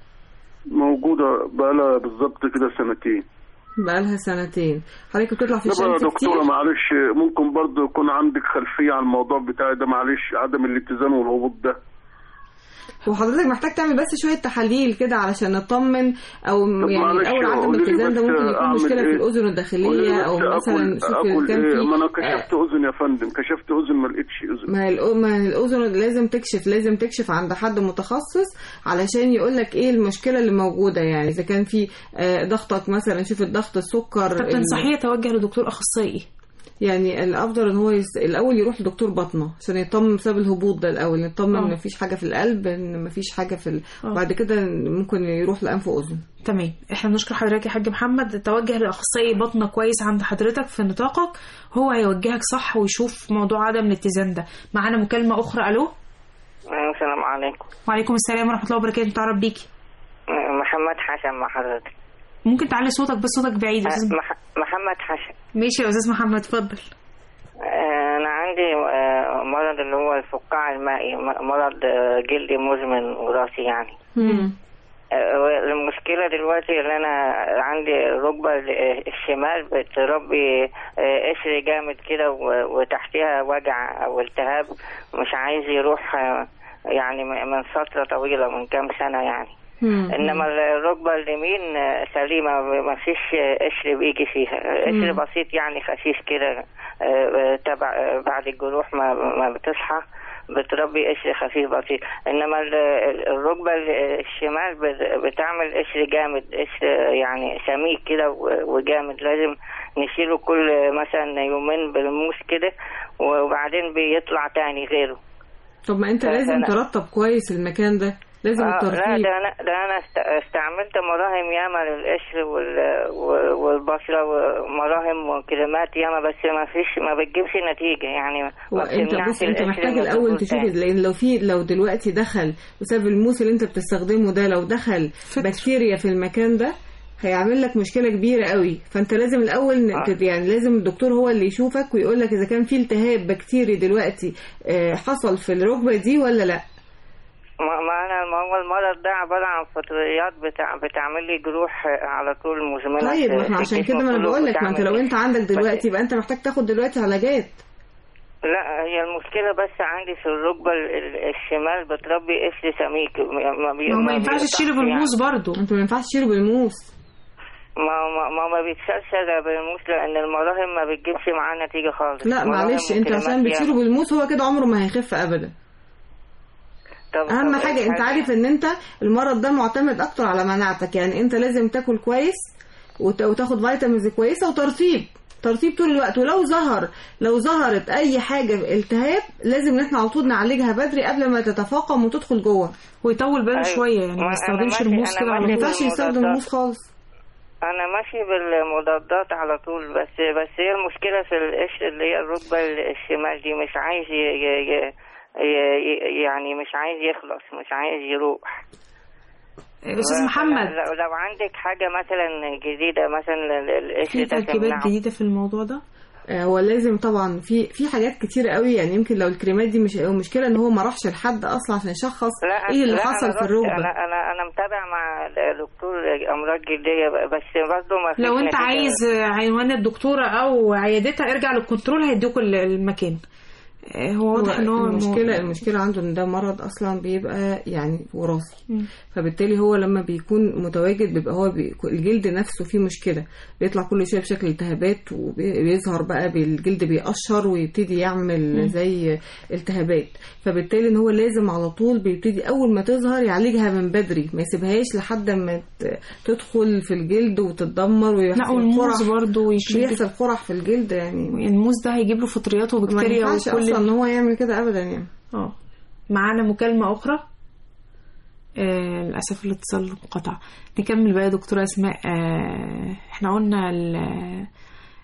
K: موجودة بقالها بالظبط كده سنتين
C: بقالها سنتين حضرتك بتطلع في
K: طب يا
C: الشمس
K: دكتورة
C: كتير
K: معلش ممكن برضه يكون عندك خلفية على الموضوع بتاعي ده معلش عدم الاتزان والهبوط ده
C: وحضرتك محتاج تعمل بس شوية تحاليل كده علشان نطمن او
K: طب
C: يعني
K: معلش
C: الاول عدم
K: قولي لي
C: الاتزان ده
K: بس
C: ممكن يكون
K: أعمل
C: مشكلة في
K: إيه؟
C: الاذن
K: قولي
C: الداخلية
K: لي
C: او
K: بس
C: مثلا
K: أكل-
C: شوف
K: أكل
C: كان
K: إيه؟
C: في
K: ما انا كشفت اذن يا فندم كشفت اذن ما لقيتش اذن
C: ما الأ- ما الاذن لازم تكشف لازم تكشف عند حد متخصص علشان يقول لك ايه المشكله اللي موجوده يعني اذا كان في آه، ضغطك مثلا شوف الضغط السكر
B: طب
C: ال-
B: تنصحيه يتوجه لدكتور اخصائي
C: يعني الافضل ان هو يس... الاول يروح لدكتور بطنه عشان يطمن بسبب الهبوط ده الاول يطمن
B: آه.
C: ان مفيش حاجه في القلب ان مفيش حاجه في ال...
B: آه.
C: وبعد كده ممكن يروح لانف واذن
B: تمام احنا بنشكر حضرتك يا حاج محمد توجه لاخصائي بطنه كويس عند حضرتك في نطاقك هو هيوجهك صح ويشوف موضوع عدم الاتزان ده معانا مكالمه اخرى الو
L: السلام عليكم
B: وعليكم السلام ورحمه الله وبركاته نتعرف بيكي
L: محمد حسن مع حضرتك
B: ممكن تعلي صوتك بس صوتك بعيد يا أستاذ
L: مح- محمد حسن
B: ماشي يا استاذ محمد اتفضل
L: آه، أنا عندي آه، مرض اللي هو الفقاع المائي م- مرض آه، جلدي مزمن وراثي يعني آه، المشكلة دلوقتي اللي أنا عندي الركبة ال- الشمال بتربي آه، قشر جامد كده و- وتحتها وجع أو التهاب مش عايز يروح آه، يعني م- من فترة طويلة من كام سنة يعني انما الركبه اليمين آه، سليمه ما فيش آه، قشر بيجي فيها آه، قشر
M: مم.
L: بسيط يعني خفيف كده آه، آه، تبع آه، بعد الجروح ما ما بتصحى بتربي قشر خفيف بسيط انما ال- ال- الركبه ال- الشمال بت- بتعمل قشر جامد قشر يعني سميك كده و- وجامد لازم نشيله كل مثلا يومين بالموس كده وبعدين بيطلع تاني غيره
C: طب ما انت
L: لا،
C: لازم
L: لا.
C: ترطب كويس المكان ده لازم
L: آه لا
C: الترطيب
L: ده انا ده انا است- استعملت مراهم ياما للقشر وال- و- والبشره ومراهم وكريمات ياما بس ما فيش ما بتجيبش نتيجه يعني ما
C: وانت
L: بتمنعش
C: بص انت
L: القشر
C: محتاج
L: من
C: الاول
L: الظهور
C: تشوف
L: تاني.
C: لان لو في لو دلوقتي دخل بسبب الموس اللي انت بتستخدمه ده لو دخل بكتيريا في المكان ده هيعمل لك مشكله كبيره قوي فانت لازم الاول ن- يعني لازم الدكتور هو اللي يشوفك ويقول لك اذا كان في التهاب بكتيري دلوقتي آه، حصل في الركبه دي ولا لا
L: ما ما انا ما هو المرض ده عباره عن فطريات بتاع بتعمل لي جروح على طول مزمنه
C: طيب ما
L: في
C: احنا عشان
L: الجسم
C: كده ما انا
L: كله
C: بقول لك ما انت
L: بتعمل
C: لو انت عندك
L: بس-
C: دلوقتي يبقى انت محتاج تاخد دلوقتي علاجات
L: لا هي المشكلة بس عندي في الركبة ال- ال- الشمال بتربي قشر سميك ما, بي-
B: ما هو ما ينفعش
L: بيقطعش
B: تشيله بالموس برضه
C: انت ما ينفعش تشيله بالموس
L: ما ما ما, ما بيتشالش إلا بالموس لأن المراهم ما بتجيبش معاه نتيجة خالص
C: لا
L: مراهم
C: معلش انت
L: وكريمات
C: عشان بتشيله
L: ياما.
C: بالموس هو كده عمره ما هيخف ابدا
L: طب-
C: اهم
L: طب
C: حاجه
L: إيه
C: انت عارف ان انت المرض ده معتمد اكتر على مناعتك يعني انت لازم تاكل كويس وت- وتاخد فيتامينز كويسه وترطيب ترطيب طول الوقت ولو ظهر لو ظهرت اي حاجه التهاب لازم ان احنا على طول نعالجها بدري قبل ما تتفاقم وتدخل جوه
B: ويطول باله
L: أيوة.
B: شويه يعني
L: ما
B: ما
L: أنا
B: يستخدمش
L: ماشي-
B: الموس
L: أنا
B: كده على
L: ماشي
C: ما
B: طول
C: ينفعش يستخدم
L: بالمضادات.
C: الموس خالص
L: أنا ماشي بالمضادات على طول بس بس هي المشكلة في القشر اللي هي الركبة الشمال دي مش عايز ي... ي... ي... ي... يعني مش عايز يخلص مش عايز يروح
B: استاذ محمد
L: لو, لو عندك حاجة مثلا جديدة مثلا ال- القشر
B: في
L: ده
B: تركيبات
L: تمنعه
B: جديده في الموضوع ده
C: آه، هو لازم طبعا في في حاجات كتير قوي يعني يمكن لو الكريمات دي مش المشكله ان هو ما راحش لحد اصلا عشان يشخص
L: لا
C: ايه اللي
L: لا
C: حصل
L: أنا
C: في
L: رحت-
C: الركبه
L: انا انا انا متابع مع دكتور امراض جلديه بس برضه ما فيش
B: لو انت
L: نتيجة.
B: عايز عنوان الدكتوره او عيادتها ارجع للكنترول هيدوك ال- المكان آه، هو واضح ان هو
C: المشكله المشكله عنده ان ده مرض اصلا بيبقى يعني وراثي
B: مم.
C: فبالتالي هو لما بيكون متواجد بيبقى هو بي... الجلد نفسه فيه مشكله بيطلع كل شويه بشكل التهابات وبيظهر بقى بالجلد بيقشر ويبتدي يعمل
B: مم.
C: زي التهابات فبالتالي ان هو لازم على طول بيبتدي اول ما تظهر يعالجها من بدري ما يسيبهاش لحد ما ت- تدخل في الجلد وتتدمر
B: لا
C: ويحصل
B: والموز
C: قرح
B: برضه ويشيل
C: بيحصل قرح في الجلد يعني
B: الموز ده هيجيب له فطريات
C: ما
B: وبكتيريا
C: ينفعش
B: وكل
C: اصلا ان هو يعمل كده ابدا يعني
B: اه معانا مكالمة أخرى آه للأسف الاتصال انقطع نكمل بقى يا دكتورة أسماء آه احنا قلنا ال-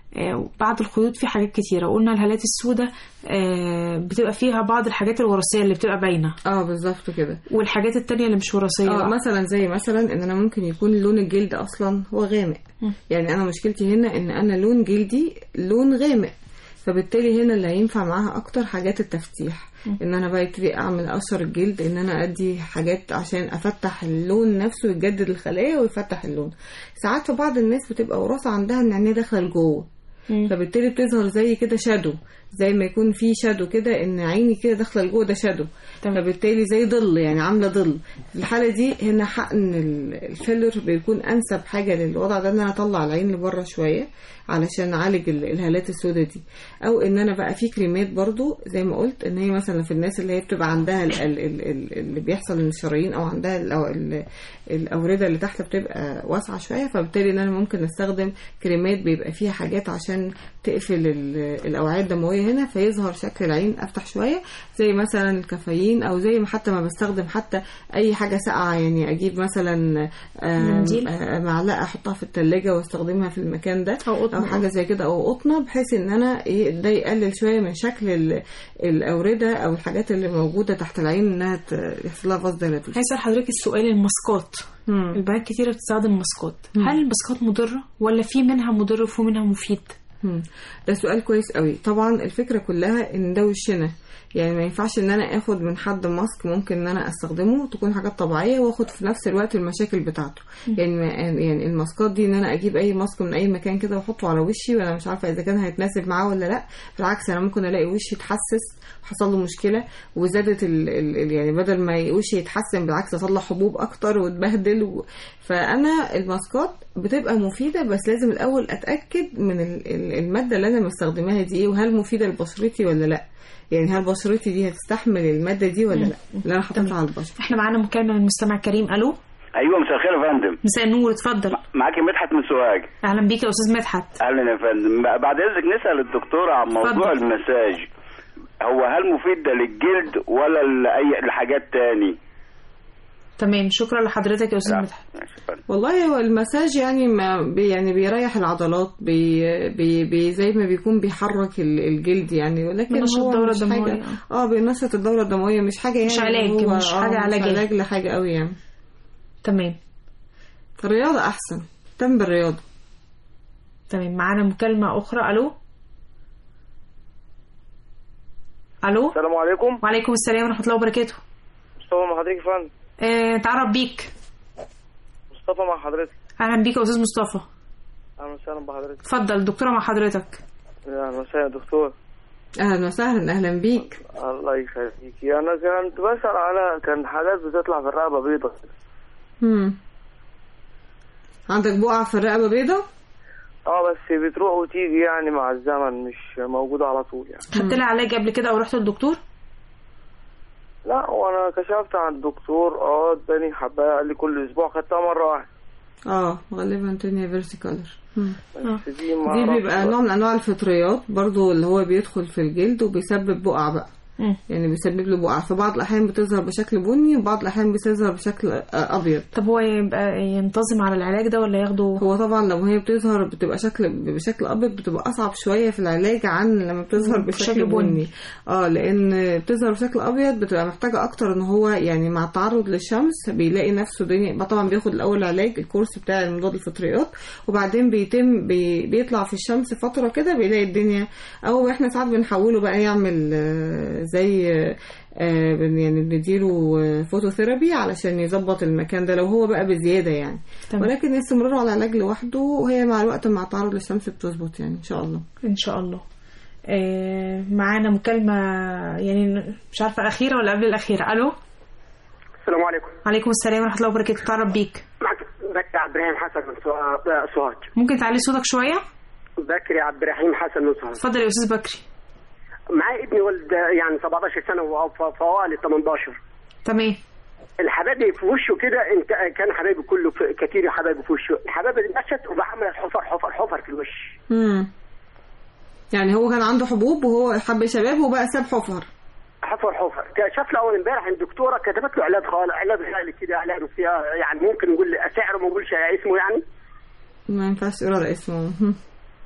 B: آه، بعد الخيوط في حاجات كتيرة قلنا الهالات السوداء آه، بتبقى فيها بعض الحاجات الوراثية اللي بتبقى باينة
C: اه بالظبط كده
B: والحاجات التانية اللي مش وراثية
C: اه
B: بقى.
C: مثلا زي مثلا ان انا ممكن يكون لون الجلد اصلا هو غامق
B: مم.
C: يعني انا مشكلتي هنا ان انا لون جلدي لون غامق فبالتالي هنا اللي هينفع معاها اكتر حاجات التفتيح ان انا بقى ابتدي اعمل اقشر الجلد ان انا ادي حاجات عشان افتح اللون نفسه يجدد الخلايا ويفتح اللون ساعات في بعض الناس بتبقى وراثه عندها ان عينيه داخله لجوه فبالتالي بتظهر زي كده شادو زي ما يكون في شادو كده ان عيني كده داخله لجوه ده شادو فبالتالي زي ظل يعني عامله ظل في الحاله دي هنا حقن ال- الفيلر بيكون انسب حاجه للوضع ده ان انا اطلع العين لبره شويه علشان اعالج ال- الهالات السوداء دي او ان انا بقى في كريمات برضو زي ما قلت ان هي مثلا في الناس اللي هي بتبقى عندها ال- ال- ال- ال- اللي بيحصل ان الشرايين او عندها ال- أو ال- الاورده اللي تحت بتبقى واسعه شويه فبالتالي ان انا ممكن استخدم كريمات بيبقى فيها حاجات عشان تقفل ال- الاوعيه الدمويه هنا فيظهر شكل العين افتح شويه زي مثلا الكافيين او زي ما حتى ما بستخدم حتى اي حاجه ساقعه يعني اجيب مثلا آم،
B: منديل؟
C: آه، معلقه احطها في التلاجة واستخدمها في المكان ده
B: أو قطن.
C: او حاجه زي كده او قطنه بحيث ان انا إيه ده يقلل شويه من شكل ال- الاورده او الحاجات اللي موجوده تحت العين انها ت- يحصل لها فاسديلاتيشن
B: هيسأل حضرتك السؤال الماسكات البنات كتيرة بتستخدم ماسكات هل الماسكات مضرة ولا في منها مضر وفي منها مفيد؟
C: مم. ده سؤال كويس قوي طبعا الفكره كلها ان ده وشنا يعني ما ينفعش ان انا اخد من حد ماسك ممكن ان انا استخدمه تكون حاجات طبيعيه واخد في نفس الوقت المشاكل بتاعته يعني ما يعني الماسكات دي ان انا اجيب اي ماسك من اي مكان كده واحطه على وشي وانا مش عارفه اذا كان هيتناسب معاه ولا لا بالعكس انا ممكن الاقي وشي اتحسس حصل له مشكله وزادت ال ال ال- يعني بدل ما وشي يتحسن بالعكس اطلع حبوب اكتر واتبهدل و... فانا الماسكات بتبقى مفيده بس لازم الاول اتاكد من ال- ال- الماده اللي انا مستخدماها دي ايه وهل مفيده لبشرتي ولا لا يعني هل بشرتي دي هتستحمل الماده دي ولا لا اللي انا حاططها على البشره
B: احنا معانا مكالمة من المستمع كريم الو
M: ايوه مساء الخير يا فندم
B: مساء النور اتفضل
M: معاكي مدحت من سوهاج
B: اهلا بيك يا استاذ مدحت
M: اهلا يا فندم بعد اذنك نسال الدكتوره عن موضوع
B: اتفضل.
M: المساج هو هل مفيد ده للجلد ولا لاي لحاجات تاني
B: تمام شكرا لحضرتك يا استاذ مدحت
C: والله هو المساج يعني ما بي يعني بيريح العضلات بي بي بي زي ما بيكون بيحرك ال- الجلد يعني ولكن
B: بينشط
C: هو
B: الدورة
C: مش
B: الدموية.
C: حاجة اه بينشط الدورة الدموية مش حاجة يعني
B: مش علاج،
C: هو
B: مش
C: آه،
B: حاجة علاجية.
C: مش علاج لحاجة قوي يعني
B: تمام
C: الرياضة أحسن تم بالرياضة
B: تمام معانا مكالمة أخرى ألو ألو
N: السلام عليكم
B: وعليكم السلام ورحمة الله وبركاته
N: مصطفى مع حضرتك يا فندم
B: اه تعرف بيك
N: مصطفى مع حضرتك
B: أهلا بيك يا أستاذ مصطفى
N: اهلا وسهلا بحضرتك
B: اتفضل الدكتورة مع حضرتك
N: اهلا وسهلا يا دكتور
C: أهلا وسهلا أهلا بيك
N: الله يخليك انا كنت بسأل على كان حالات بتطلع في الرقبة بيضة
C: مم. عندك بقعة في الرقبة بيضة؟
N: اه بس بتروح وتيجي يعني مع الزمن مش موجودة على طول يعني
B: خدت لها علاج قبل كده أو رحت للدكتور
N: لا وانا كشفت عند الدكتور اه اداني حبايه قال لي كل اسبوع خدتها مرة واحدة
C: اه غالبا تانية فيرسيكولر
N: بس دي ما
C: دي
N: أعرفش
C: بيبقى
N: بقى.
C: نوع من انواع الفطريات برضو اللي هو بيدخل في الجلد وبيسبب بقع بقى
B: مم.
C: يعني بيسبب له بقع في بعض الاحيان بتظهر بشكل بني وبعض الاحيان بتظهر بشكل آه، ابيض
B: طب هو يبقى ينتظم على العلاج ده ولا ياخده
C: هو طبعا لو هي بتظهر بتبقى شكل بشكل ابيض بتبقى اصعب شويه في العلاج عن لما بتظهر
B: مم،
C: بشكل
B: بشكل بني.
C: بني اه لان بتظهر بشكل ابيض بتبقى محتاجه اكتر ان هو يعني مع التعرض للشمس بيلاقي نفسه دنيا بقى طبعا بياخد الاول علاج الكورس بتاع المضاد الفطريات وبعدين بيتم بي بيطلع في الشمس فتره كده بيلاقي الدنيا او احنا ساعات بنحوله بقى يعمل آه، زي آه، بن- يعني بنديله آه، فوتوثيرابي علشان يظبط المكان ده لو هو بقى بزياده يعني
B: تمام.
C: ولكن استمراره على العلاج لوحده وهي مع الوقت مع التعرض للشمس بتظبط يعني ان شاء الله
B: إن شاء الله آه معانا مكالمة يعني مش عارفة أخيرة ولا قبل الأخيرة ألو
O: السلام عليكم
B: عليكم السلام ورحمة الله وبركاته تعرف بيك
O: معك بكري عبد الرحيم حسن من سوا- آه، سوهاج
B: ممكن تعلي صوتك شوية
O: بكري عبد الرحيم حسن من سوهاج
B: اتفضل يا أستاذ بكري
O: معايا ابني ولد آه، يعني 17 سنه وهو في في اوائل ال 18
B: تمام
O: الحبايب في وشه كده انت كان حبايبي كله في كتير حبايبي في وشه الحبايب مشت وبعمل حفر حفر حفر في الوش
C: امم يعني هو كان عنده حبوب وهو حب شباب وبقى ساب حفر
O: حفر حفر شاف له اول امبارح الدكتوره كتبت له علاج خالص علاج غالي كده علاج فيها يعني ممكن نقول سعره ما نقولش اسمه يعني
C: ما ينفعش تقول على اسمه هم.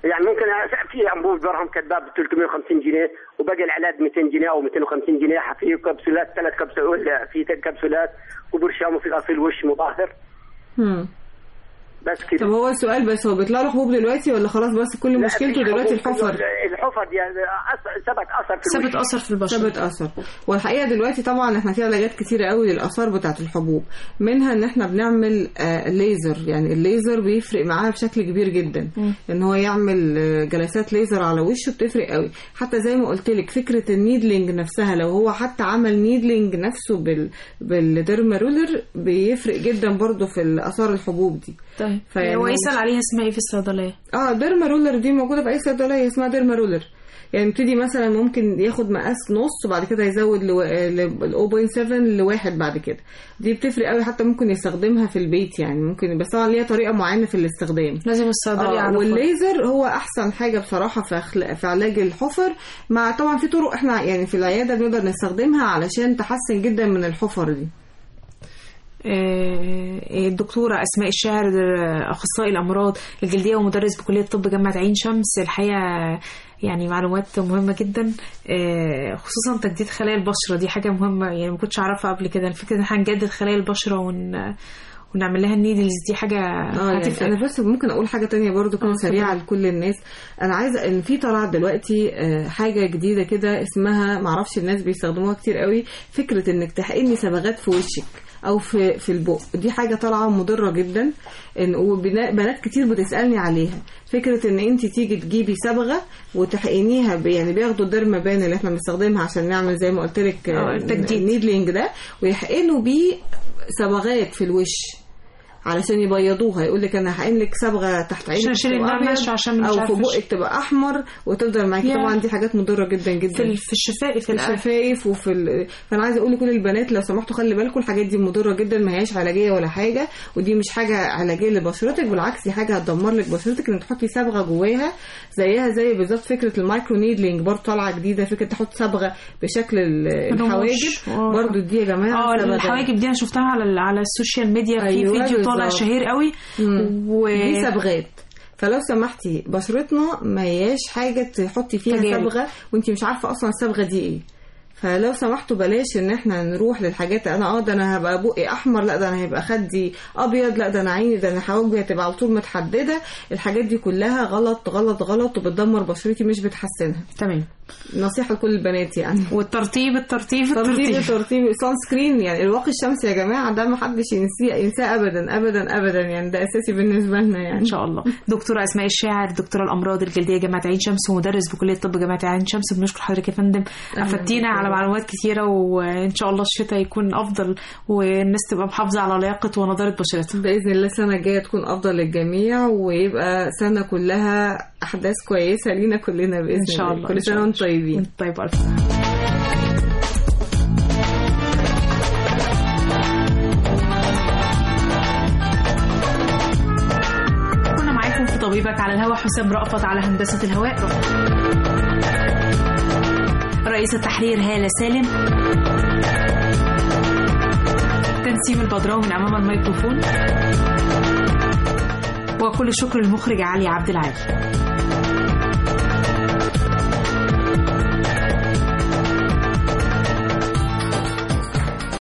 O: يعني ممكن أ- في انبوب درهم كذاب ب 350 جنيه وباقي العلاج 200 جنيه او 250 جنيه في كبسولات ثلاث كبسولات في كبسولات وبرشام وفي غسيل وش مطهر
C: مم.
O: بس كده
C: طب هو السؤال بس هو بيطلع له حبوب دلوقتي ولا خلاص بس كل
O: لا،
C: مشكلته
O: في
C: دلوقتي
O: حبوب-
C: الحفر
O: الحفر دي أث- ثبت اثر في
B: ثبت
O: الوش.
B: اثر في البشره
C: ثبت اثر والحقيقه دلوقتي طبعا احنا في علاجات كتيره قوي للاثار بتاعه الحبوب منها ان احنا بنعمل آه ليزر يعني الليزر بيفرق معاها بشكل كبير جدا ان هو يعمل آه، جلسات ليزر على وشه بتفرق قوي حتى زي ما قلت لك فكره النيدلينج نفسها لو هو حتى عمل نيدلينج نفسه بال بالديرما رولر بيفرق جدا برضو في الاثار الحبوب دي
B: طيب
C: فيعني
B: هو
C: هو
B: يسال
C: مش-
B: عليها اسمها ايه في الصيدليه
C: اه ديرما رولر دي موجوده في اي صيدليه اسمها ديرما رولر يعني يبتدي مثلا ممكن ياخد مقاس نص وبعد كده يزود ل 0.7 لواحد بعد كده دي بتفرق قوي حتى ممكن يستخدمها في البيت يعني ممكن بس طبعا ليها طريقه معينه في الاستخدام
B: لازم الصيدليه
C: آه
B: يعرفها.
C: والليزر هو احسن حاجه بصراحه في أخل... في علاج الحفر مع طبعا في طرق احنا يعني في العياده بنقدر نستخدمها علشان تحسن جدا من الحفر دي
B: آه، الدكتورة أسماء الشاعر آه، أخصائي الأمراض الجلدية ومدرس بكلية طب جامعة عين شمس الحقيقة يعني معلومات مهمة جدا آه، خصوصا تجديد خلايا البشرة دي حاجة مهمة يعني ما كنتش أعرفها قبل كده فكرة إن احنا نجدد خلايا البشرة ون ونعمل لها النيدلز دي حاجة
C: اه يعني
B: هتفرق
C: انا بس ممكن اقول حاجه تانية برضو كده سريعه لكل الناس انا عايزه ان في طلع دلوقتي آه، حاجه جديده كده اسمها معرفش الناس بيستخدموها كتير قوي فكره انك تحقني صبغات في وشك او في في البق دي حاجه طالعه مضره جدا ان وبنات كتير بتسالني عليها فكره ان انت تيجي تجيبي صبغه وتحقنيها ب- يعني بياخدوا الديرما بان اللي احنا بنستخدمها عشان نعمل زي ما قلت لك
B: آه، التجديد.
C: النيدلينج ده ويحقنوا بيه صبغات في الوش علشان يبيضوها يقول لك انا هحقن لك صبغه تحت عينك
B: عشان أشيل
C: تبقى
B: النمش،
C: أبيض،
B: عشان مش
C: او في
B: عارفة
C: بقك تبقى احمر وتفضل معاكي
B: يا.
C: طبعا دي حاجات مضره جدا جدا
B: في ال- في الشفاء في
C: في الشفايف وفي ال... فانا عايزه اقول لكل البنات لو سمحتوا خلي بالكم الحاجات دي مضره جدا ما هياش علاجيه ولا حاجه ودي مش حاجه علاجيه لبشرتك بالعكس دي حاجه هتدمر لك بشرتك انك تحطي صبغه جواها زيها زي بالظبط فكره المايكرو نيدلينج برضه طالعه جديده فكره تحط صبغه بشكل ال- الحواجب
B: آه.
C: برضه دي يا جماعه
B: اه
C: صبغة.
B: الحواجب دي انا شفتها على ال- على السوشيال ميديا في
C: أيوة
B: فيديو طالع
C: بالظبط.
B: شهير قوي و...
C: دي صبغات فلو سمحتي بشرتنا ما هياش حاجه تحطي فيها
B: تجارب.
C: صبغه وانت مش عارفه اصلا الصبغه دي ايه فلو سمحتوا بلاش ان احنا نروح للحاجات انا اه ده انا هبقى بقي احمر لا ده انا هيبقى خدي ابيض لا ده انا عيني ده انا حواجبي هتبقى على طول متحدده الحاجات دي كلها غلط غلط غلط وبتدمر بشرتي مش بتحسنها
B: تمام
C: نصيحه لكل البنات يعني
B: والترطيب الترطيب
C: ترطيب
B: الترطيب
C: ترطيب سان سكرين يعني الواقي الشمسي يا جماعه ده ما حدش ينسيه ينساه ابدا ابدا ابدا يعني ده اساسي بالنسبه لنا يعني
B: ان شاء الله دكتوره اسماء الشاعر دكتوره الامراض الجلديه جامعه عين شمس ومدرس بكليه طب جامعه عين شمس بنشكر حضرتك يا فندم افدتينا على معلومات كتيره وان شاء الله الشتاء يكون افضل والناس تبقى محافظه على لياقه ونضاره بشرتها
C: باذن الله السنه الجايه تكون افضل للجميع ويبقى سنه كلها احداث كويسه لينا كلنا باذن
B: ان شاء الله
C: كل سنه وانتم طيبين
B: طيب الف سنه كنا معاكم في طبيبك على الهواء حسام رأفت على هندسة الهواء رئيس التحرير هالة سالم تنسيم البدراوي من أمام الميكروفون وكل الشكر للمخرج علي عبد العال